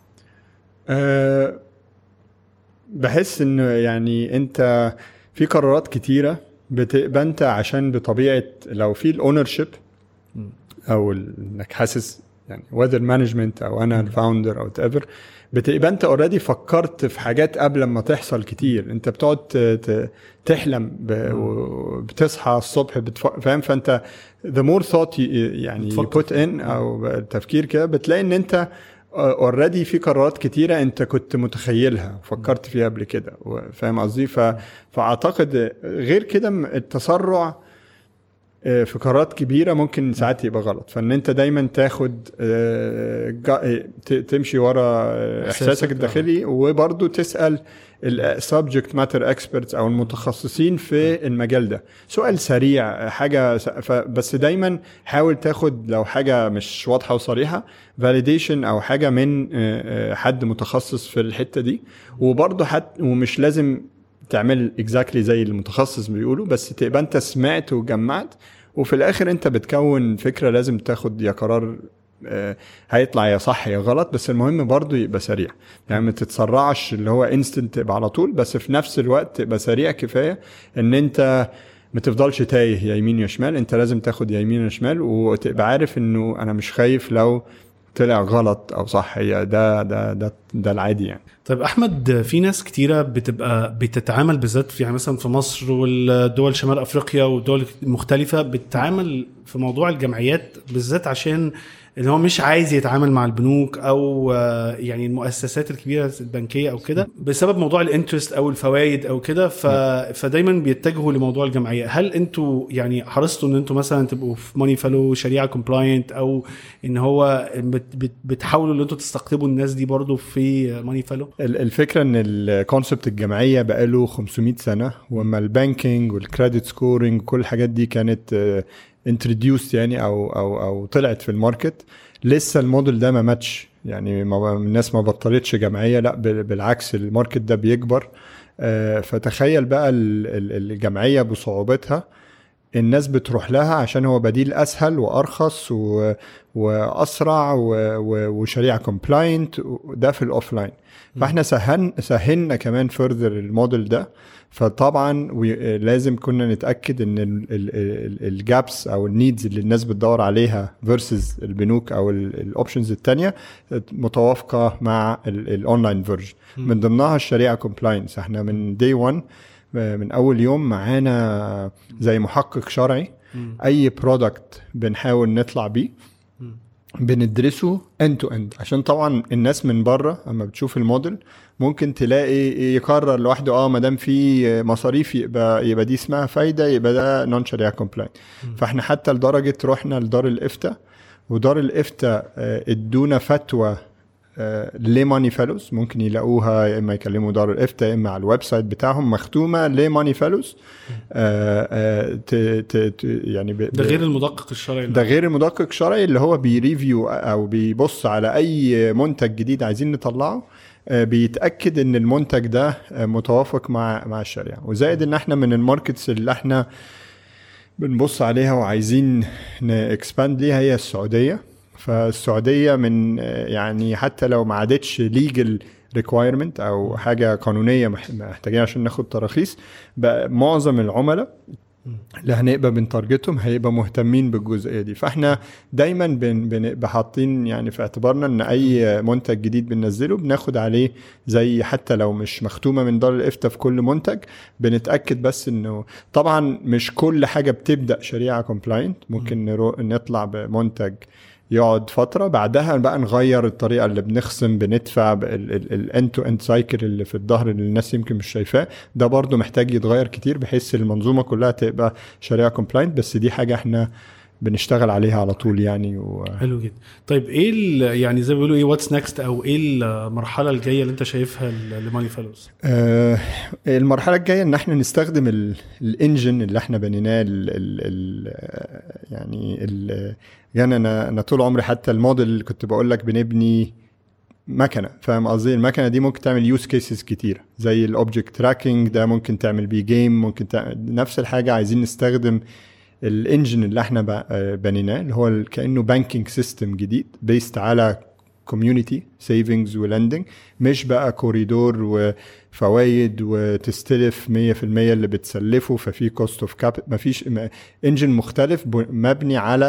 أه بحس انه يعني انت في قرارات كتيره بتبقى انت عشان بطبيعه لو في الاونر شيب او ال- انك حاسس يعني وذر مانجمنت او انا الفاوندر او ايفر بتبقى انت اوريدي فكرت في حاجات قبل ما تحصل كتير انت بتقعد ت- ت- تحلم ب- وبتصحى الصبح بتف- فاهم فانت the more thought you- يعني you بتفكر. put in او التفكير كده بتلاقي ان انت اوريدي في قرارات كتيره انت كنت متخيلها وفكرت فيها قبل كده و- فاهم قصدي ف... فاعتقد غير كده م- التسرع آه، في قرارات كبيره ممكن ساعات يبقى غلط فان انت دايما تاخد آه، جا- ت- تمشي ورا آه، إحساسك، احساسك الداخلي وبرضه تسال السبجكت ماتر اكسبرتس او المتخصصين في المجال ده سؤال سريع حاجه س- ف- بس دايما حاول تاخد لو حاجه مش واضحه وصريحه فاليديشن او حاجه من آه، آه، حد متخصص في الحته دي وبرضه حتى ومش لازم تعمل اكزاكتلي زي المتخصص بيقولوا بس تبقى انت سمعت وجمعت وفي الاخر انت بتكون فكره لازم تاخد يا قرار آه، هيطلع يا صح يا غلط بس المهم برضو يبقى سريع يعني ما تتسرعش اللي هو انستنت تبقى على طول بس في نفس الوقت تبقى سريع كفايه ان انت ما تفضلش تايه يا يمين يا شمال انت لازم تاخد يا يمين يا شمال وتبقى عارف انه انا مش خايف لو طلع غلط او صح هي ده ده ده ده العادي يعني طيب احمد في ناس كتيره بتبقى بتتعامل بالذات في يعني مثلا في مصر والدول شمال افريقيا والدول المختلفه بتتعامل في موضوع الجمعيات بالذات عشان ان هو مش عايز يتعامل مع البنوك او آه، يعني المؤسسات الكبيره البنكيه او كده بسبب موضوع الانترست او الفوائد او كده ف... فدايما بيتجهوا لموضوع الجمعيه هل انتوا يعني حرصتوا ان انتوا مثلا تبقوا في ماني فالو شريعه كومبلاينت او ان هو بت... بت... بتحاولوا ان انتوا تستقطبوا الناس دي برضو في ماني فالو ال- الفكره ان الكونسبت الجمعيه بقاله 500 سنه واما البانكينج والكريدت سكورينج كل الحاجات دي كانت انتروديوست يعني او او او طلعت في الماركت لسه الموديل ده ما ماتش يعني ما الناس ما بطلتش جمعيه لا بال- بالعكس الماركت ده بيكبر آه، فتخيل بقى ال- ال- الجمعيه بصعوبتها الناس بتروح لها عشان هو بديل اسهل وارخص و... واسرع و... و... وشريعه كومبلاينت ده في الاوفلاين فاحنا سهن سهلنا كمان فurther الموديل ده فطبعا وي- لازم كنا نتاكد ان الجابس او النيدز اللي الناس بتدور عليها فيرسز البنوك او الاوبشنز التانية متوافقه مع الاونلاين فيرجن من ضمنها الشريعه كومبلاينس احنا من دي 1 من اول يوم معانا زي محقق شرعي اي برودكت بنحاول نطلع بيه بندرسه اند تو اند عشان طبعا الناس من بره اما بتشوف الموديل ممكن تلاقي يقرر لوحده اه ما دام في مصاريف يبقى يبقى دي اسمها فايده يبقى ده نون شريعه كومبلاين فاحنا حتى لدرجه رحنا لدار الافتاء ودار الافتاء آه، ادونا فتوى لماني فالوز ممكن يلاقوها يا اما يكلموا دار الافتاء يا اما على الويب سايت بتاعهم مختومه لماني فالوز يعني ب- ده غير المدقق الشرعي ده غير المدقق الشرعي اللي هو بيريفيو او بيبص على اي منتج جديد عايزين نطلعه آه، بيتاكد ان المنتج ده آه، متوافق مع مع الشريعه وزائد ان احنا من الماركتس اللي احنا بنبص عليها وعايزين نكسباند ليها هي السعوديه فالسعوديه من آه، يعني حتى لو ما عادتش ليجل ريكوايرمنت او حاجه قانونيه مح- محتاجين عشان ناخد تراخيص بقى معظم العملاء اللي هنبقى بنتارجتهم هيبقى مهتمين بالجزئيه دي فاحنا دايما بن- بنبقى حاطين يعني في اعتبارنا ان اي منتج جديد بننزله بناخد عليه زي حتى لو مش مختومه من دار الافتاء في كل منتج بنتاكد بس انه طبعا مش كل حاجه بتبدا شريعه كومبلاينت ممكن نرو... نطلع بمنتج يقعد فتره بعدها بقى نغير الطريقه اللي بنخصم بندفع الاند تو اند سايكل اللي في الظهر اللي الناس يمكن مش شايفاه ده برضو محتاج يتغير كتير بحيث المنظومه كلها تبقى شريعه كومبلاينت بس دي حاجه احنا بنشتغل عليها على طول يعني و... حلو جدا طيب ايه ال- يعني زي ما بيقولوا ايه واتس نيكست او ايه المرحله الجايه اللي انت شايفها ل- لماني فالوز آه، المرحلة الجاية ان احنا نستخدم ال- الانجن اللي احنا بنيناه ال ال ال يعني ال يعني انا انا طول عمري حتى الموديل اللي كنت بقول لك بنبني مكنه فاهم قصدي المكنه دي ممكن تعمل يوز كيسز كتير زي الاوبجكت تراكنج ده ممكن تعمل بيه جيم ممكن تعمل نفس الحاجه عايزين نستخدم الانجن اللي احنا ب- آه، بنيناه اللي هو ال- كانه بانكينج سيستم جديد بيست على كوميونتي سيفنجز ولندنج مش بقى كوريدور وفوايد وتستلف 100% اللي بتسلفه ففي كوست اوف كاب مفيش انجن مختلف ب- مبني على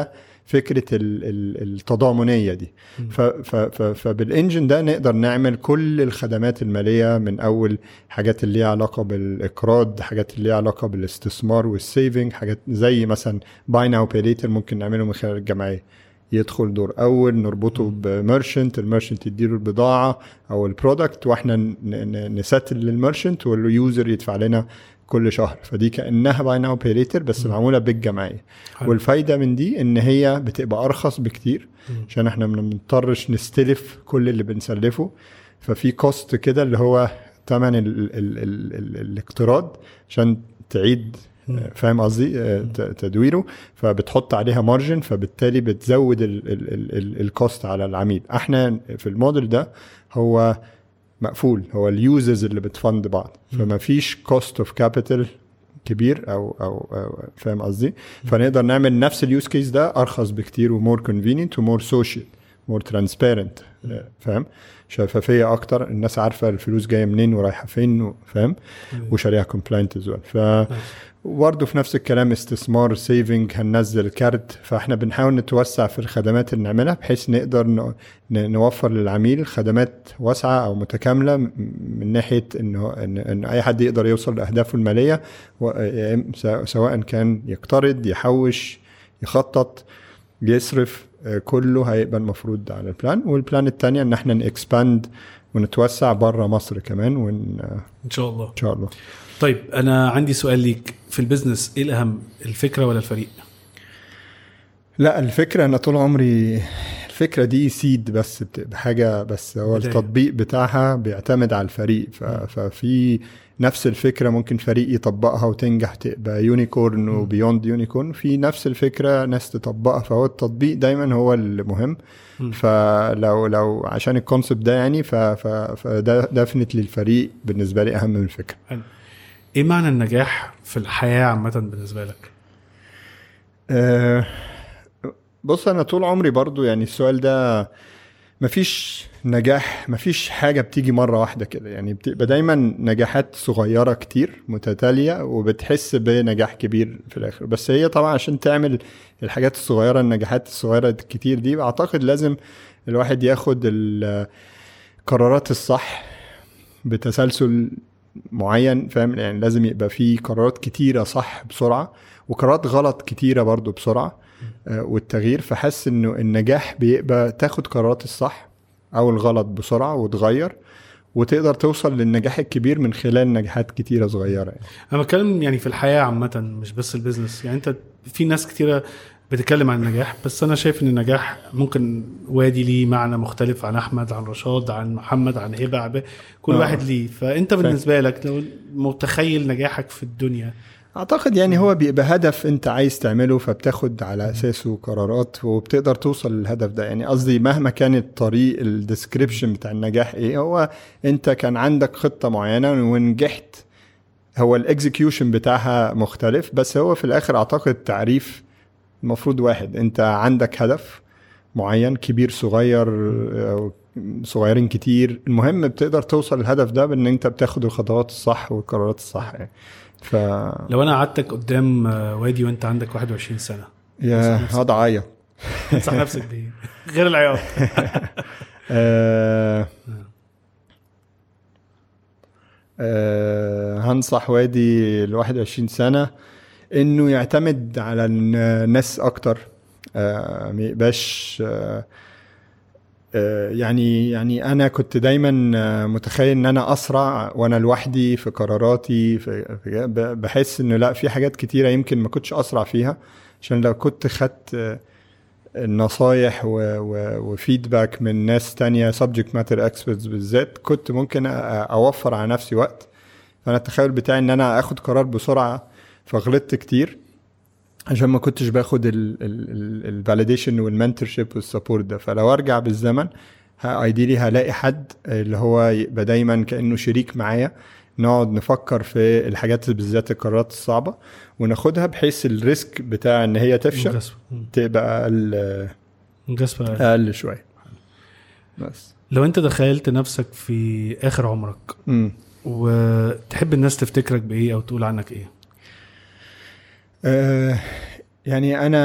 فكره ال- ال- التضامنيه دي ف- ف- ف- فبالانجن ده نقدر نعمل كل الخدمات الماليه من اول حاجات اللي ليها علاقه بالاقراض حاجات اللي ليها علاقه بالاستثمار والسيفنج حاجات زي مثلا باي ناو باي ليتر ممكن نعمله من خلال الجمعيه يدخل دور اول نربطه بميرشنت الميرشنت يديله البضاعه او البرودكت واحنا ن- ن- نساتل للميرشنت واليوزر يدفع لنا كل شهر فدي كانها باي ناو باي ليتر بس معموله بالجمعيه حلو. والفايده من دي ان هي بتبقى ارخص بكتير مم. عشان احنا ما بنضطرش نستلف كل اللي بنسلفه ففي كوست كده اللي هو ثمن ال ال ال ال ال الاقتراض عشان تعيد مم. آه، فاهم قصدي آه، ت- تدويره فبتحط عليها مارجن فبالتالي بتزود ال- ال- ال- ال- الكوست على العميل احنا في الموديل ده هو مقفول هو اليوزرز اللي بتفند بعض فما فيش كوست اوف كابيتال كبير او او, أو فاهم قصدي فنقدر نعمل نفس اليوز كيس ده ارخص بكتير ومور كونفينينت ومور سوشيال مور ترانسبيرنت فاهم شفافيه اكتر الناس عارفه الفلوس جايه منين ورايحه فين فاهم وشريعه كومبلاينت از ف وبرضه في نفس الكلام استثمار سيفنج هننزل كارت فاحنا بنحاول نتوسع في الخدمات اللي نعملها بحيث نقدر ن- ن- نوفر للعميل خدمات واسعه او متكامله م- من ناحيه انه ان, إن اي حد يقدر يوصل لاهدافه الماليه و- يا إما س- سواء كان يقترض يحوش يخطط يصرف آه، كله هيبقى المفروض على البلان والبلان الثانيه ان احنا نكسباند ونتوسع بره مصر كمان وان آه، ان شاء الله ان شاء الله طيب انا عندي سؤال ليك في البيزنس ايه الاهم الفكره ولا الفريق لا الفكرة أنا طول عمري الفكرة دي سيد بس بتبقى حاجة بس هو بداية. التطبيق بتاعها بيعتمد على الفريق ف... ففي نفس الفكرة ممكن فريق يطبقها وتنجح تبقى يونيكورن وبيوند يونيكورن في نفس الفكرة ناس تطبقها فهو التطبيق دايما هو المهم مم. فلو لو عشان الكونسبت ده يعني ف... ف... فده ديفنتلي الفريق بالنسبة لي أهم من الفكرة حلو ايه معنى النجاح في الحياه عامه بالنسبه لك آه، بص انا طول عمري برضو يعني السؤال ده مفيش نجاح مفيش حاجة بتيجي مرة واحدة كده يعني بتبقى دايما نجاحات صغيرة كتير متتالية وبتحس بنجاح كبير في الآخر بس هي طبعا عشان تعمل الحاجات الصغيرة النجاحات الصغيرة الكتير دي أعتقد لازم الواحد ياخد القرارات الصح بتسلسل معين فاهم يعني لازم يبقى في قرارات كتيرة صح بسرعة وقرارات غلط كتيرة برضو بسرعة آه، والتغيير فحس انه النجاح بيبقى تاخد قرارات الصح او الغلط بسرعة وتغير وتقدر توصل للنجاح الكبير من خلال نجاحات كتيرة صغيرة يعني. انا بتكلم يعني في الحياه عامه مش بس البيزنس يعني انت في ناس كتيره بتتكلم عن النجاح بس انا شايف ان النجاح ممكن وادي ليه معنى مختلف عن احمد عن رشاد عن محمد عن هبه عن ب- كل آه. واحد ليه فانت فاهم. بالنسبه لك لو متخيل نجاحك في الدنيا اعتقد يعني هو بيبقى هدف انت عايز تعمله فبتاخد على اساسه قرارات وبتقدر توصل للهدف ده يعني قصدي مهما كان الطريق الديسكريبشن بتاع النجاح ايه هو انت كان عندك خطة معينة ونجحت هو الاكزكيوشن بتاعها مختلف بس هو في الاخر اعتقد تعريف المفروض واحد انت عندك هدف معين كبير صغير أو صغيرين كتير المهم بتقدر توصل للهدف ده بان انت بتاخد الخطوات الصح والقرارات الصح يعني ف لو انا قعدتك قدام آه، وادي وانت عندك 21 سنه يا نفسك. هقعد اعيط تنصح نفسك بايه غير العياط آه، آه، هنصح وادي ال 21 سنة انه يعتمد على الناس اكتر آه، ما يبقاش آه، آه، يعني يعني انا كنت دايما آه، متخيل ان انا اسرع وانا لوحدي في قراراتي في في- ب- بحس انه لا في حاجات كتيره يمكن ما كنتش اسرع فيها عشان لو كنت خدت آه، النصايح و- و- وفيدباك من ناس تانية subject matter experts بالذات كنت ممكن أ- اوفر على نفسي وقت فانا التخيل بتاعي ان انا اخد قرار بسرعه فغلطت كتير عشان ما كنتش باخد الفاليديشن والمنتورشيب والسبورت ده فلو ارجع بالزمن ايديلي هلاقي حد اللي هو يبقى دايما كانه شريك معايا نقعد نفكر في الحاجات بالذات القرارات الصعبه وناخدها بحيث الريسك بتاع ان هي تفشل مجاسفة. مم. تبقى اقل مجاسفة أقل. اقل شويه بس لو انت تخيلت نفسك في اخر عمرك امم وتحب الناس تفتكرك بايه او تقول عنك ايه آه يعني انا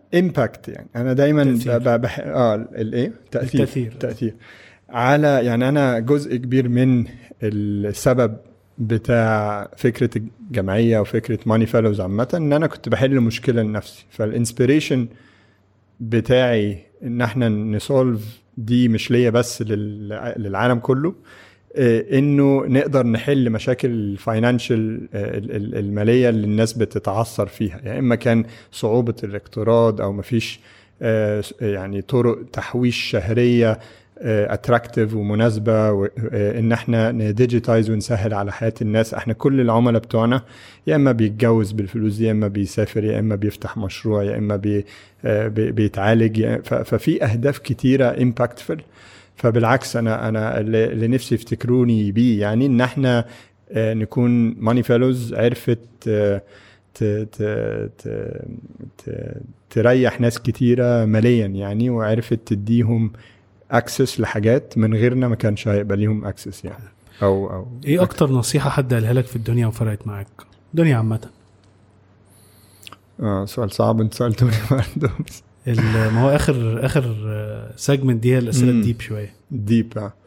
امباكت يعني انا دايما تأثير. ب- بح... اه الايه تاثير التأثير. تاثير على يعني انا جزء كبير من السبب بتاع فكره الجمعيه وفكره ماني فيلوز عامه ان انا كنت بحل مشكله لنفسي فالانسبيريشن بتاعي ان احنا نسولف دي مش ليا بس لل- للعالم كله آه، انه نقدر نحل مشاكل الفاينانشال الماليه اللي الناس بتتعثر فيها يا يعني اما كان صعوبه الاقتراض او مفيش آه، يعني طرق تحويش شهريه اتراكتيف ومناسبه و- آه، ان احنا نديجيتايز ونسهل على حياه الناس احنا كل العملاء بتوعنا يا اما بيتجوز بالفلوس دي يا اما بيسافر يا اما بيفتح مشروع يا اما بي آه، بي- بيتعالج يا- ف- ففي اهداف كتيره امباكتفul فبالعكس انا انا اللي اللي نفسي يفتكروني بيه يعني ان احنا آه، نكون ماني فيلوز عرفت آه، ت- ت- ت- ت- تريح ناس كتيره ماليا يعني وعرفت تديهم اكسس لحاجات من غيرنا ما كانش هيبقى ليهم اكسس يعني او او ايه اكتر نصيحه حد قالها لك في الدنيا وفرقت معاك الدنيا عامه اه سؤال صعب انت سالتوني برضه ال- ما هو اخر اخر سيجمنت دي هي الاسئله مم. الديب شويه ديب اه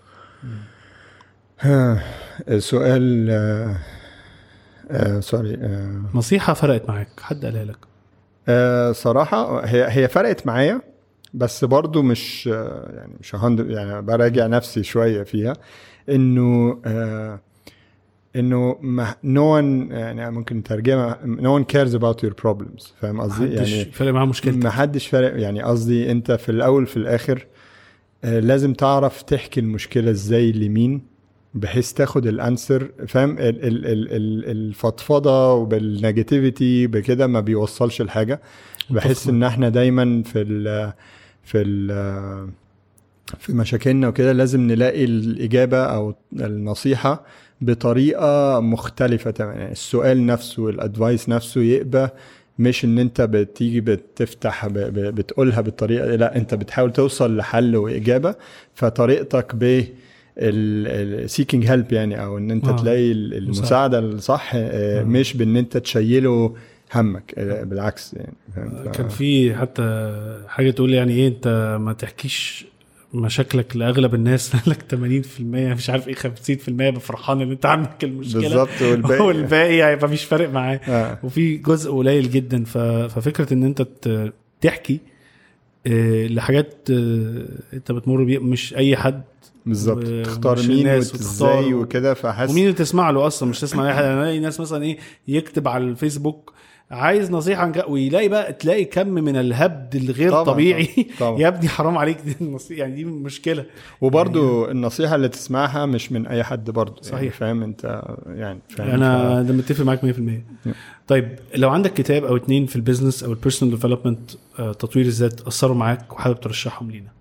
ها، السؤال آه، آه، سوري آه، نصيحه فرقت معاك حد قالها لك آه، صراحة هي هي فرقت معايا بس برضو مش آه، يعني مش هند يعني براجع نفسي شوية فيها انه آه، انه نو one يعني ممكن نترجمها no one cares about your problems فاهم قصدي؟ محدش يعني فرق معاه مشكلتك ما حدش فارق يعني قصدي انت في الاول في الاخر آه، لازم تعرف تحكي المشكله ازاي لمين بحيث تاخد الانسر فاهم ال- ال- ال- ال- الفضفضه وبالنيجاتيفيتي بكده ما بيوصلش لحاجه بحس متفق. ان احنا دايما في ال في ال في مشاكلنا وكده لازم نلاقي الاجابه او النصيحه بطريقه مختلفه تماما يعني السؤال نفسه الادفايس نفسه يبقى مش ان انت بتيجي بتفتح ب- ب- بتقولها بالطريقه دي، لا انت بتحاول توصل لحل واجابه فطريقتك ب السيكينج هيلب يعني او ان انت آه. آه. تلاقي ال- المساعده الصح آه، آه. مش بان انت تشيله همك آه، بالعكس يعني فاهم؟ ف- كان في حتى حاجه تقول يعني ايه انت ما تحكيش مشاكلك لاغلب الناس لك 80% مش عارف ايه 50% فرحان ان انت عندك المشكله بالظبط والباقي والباقي هيبقى مش فارق معاه آه. وفي جزء قليل جدا ف... ففكره ان انت ت- تحكي آه، لحاجات آه، انت بتمر بيها مش اي حد بالظبط و- تختار ومش مين الناس وازاي وتختار- وكده فحاسس ومين اللي تسمع له اصلا مش تسمع اي حد انا الاقي ناس مثلا ايه يكتب على الفيسبوك عايز نصيحه عن ك- ويلاقي بقى تلاقي كم من الهبد الغير طبعاً، طبيعي طبعاً. يا ابني حرام عليك دي النصيحة يعني دي مشكله وبرضو النصيحه اللي تسمعها مش من اي حد برضو يعني صحيح. فاهم انت يعني فاهم انا ده متفق معاك 100% طيب لو عندك كتاب او اتنين في البيزنس او البيرسونال ديفلوبمنت تطوير الذات اثروا معاك وحابب ترشحهم لينا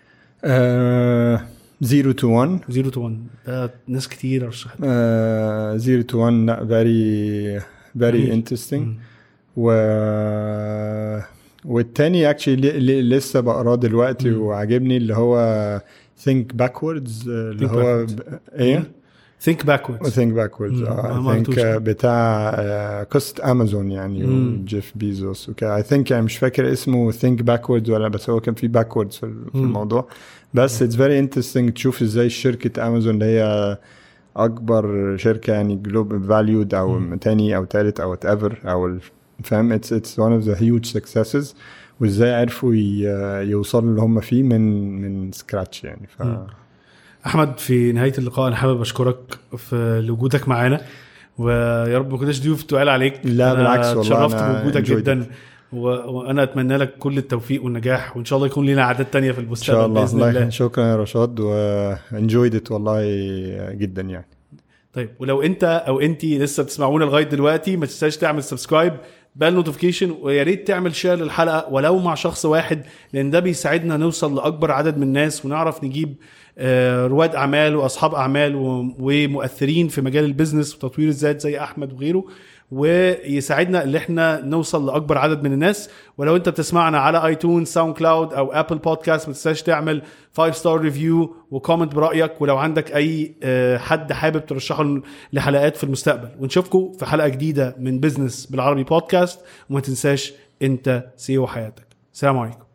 زيرو تو 1 0 تو 1 ده ناس كتير رشحت زيرو تو 1 لا فيري فيري جميل. انترستنج مم. و والتاني اكشلي لسه بقراه دلوقتي مم. وعاجبني اللي هو think backwards اللي Think هو backwards. ب... ايه think backwards think backwards مم. اه ما I think قريتوش. آه، بتاع آه، قصة امازون يعني مم. وجيف بيزوس وكده I think يعني مش فاكر اسمه think backwards ولا بس هو كان في backwards في, ال- في مم. الموضوع بس it's very interesting تشوف ازاي شركة امازون اللي هي اكبر شركة يعني جلوب فاليود او مم. تاني او تالت او whatever او ال- فاهم it's it's one of the huge successes وازاي عرفوا ي- يوصلوا اللي هم فيه من من سكراتش يعني ف مم. احمد في نهايه اللقاء انا حابب اشكرك في لوجودك معانا ويا رب ما كناش ضيوف تقال عليك لا، أنا بالعكس والله، اتشرفت أنا بوجودك enjoyed جدا و... وانا اتمنى لك كل التوفيق والنجاح وان شاء الله يكون لنا عادات تانية في ان المستقبل شاء الله باذن الله الله شكرا يا رشاد و enjoyed it والله جدا يعني طيب ولو انت او انت لسه بتسمعونا لغايه دلوقتي ما تنساش تعمل سبسكرايب بال نوتيفيكيشن ويا ريت تعمل شير للحلقه ولو مع شخص واحد لان ده بيساعدنا نوصل لاكبر عدد من الناس ونعرف نجيب آه، رواد اعمال واصحاب اعمال و- ومؤثرين في مجال البيزنس وتطوير الذات زي احمد وغيره ويساعدنا ان احنا نوصل لاكبر عدد من الناس ولو انت بتسمعنا على ايتونز ساوند كلاود او ابل بودكاست ما تنساش تعمل 5 ستار ريفيو وكومنت برايك ولو عندك اي آه، حد حابب ترشحه لحلقات في المستقبل ونشوفكم في حلقه جديده من بزنس بالعربي بودكاست وما تنساش انت سيو حياتك السلام عليكم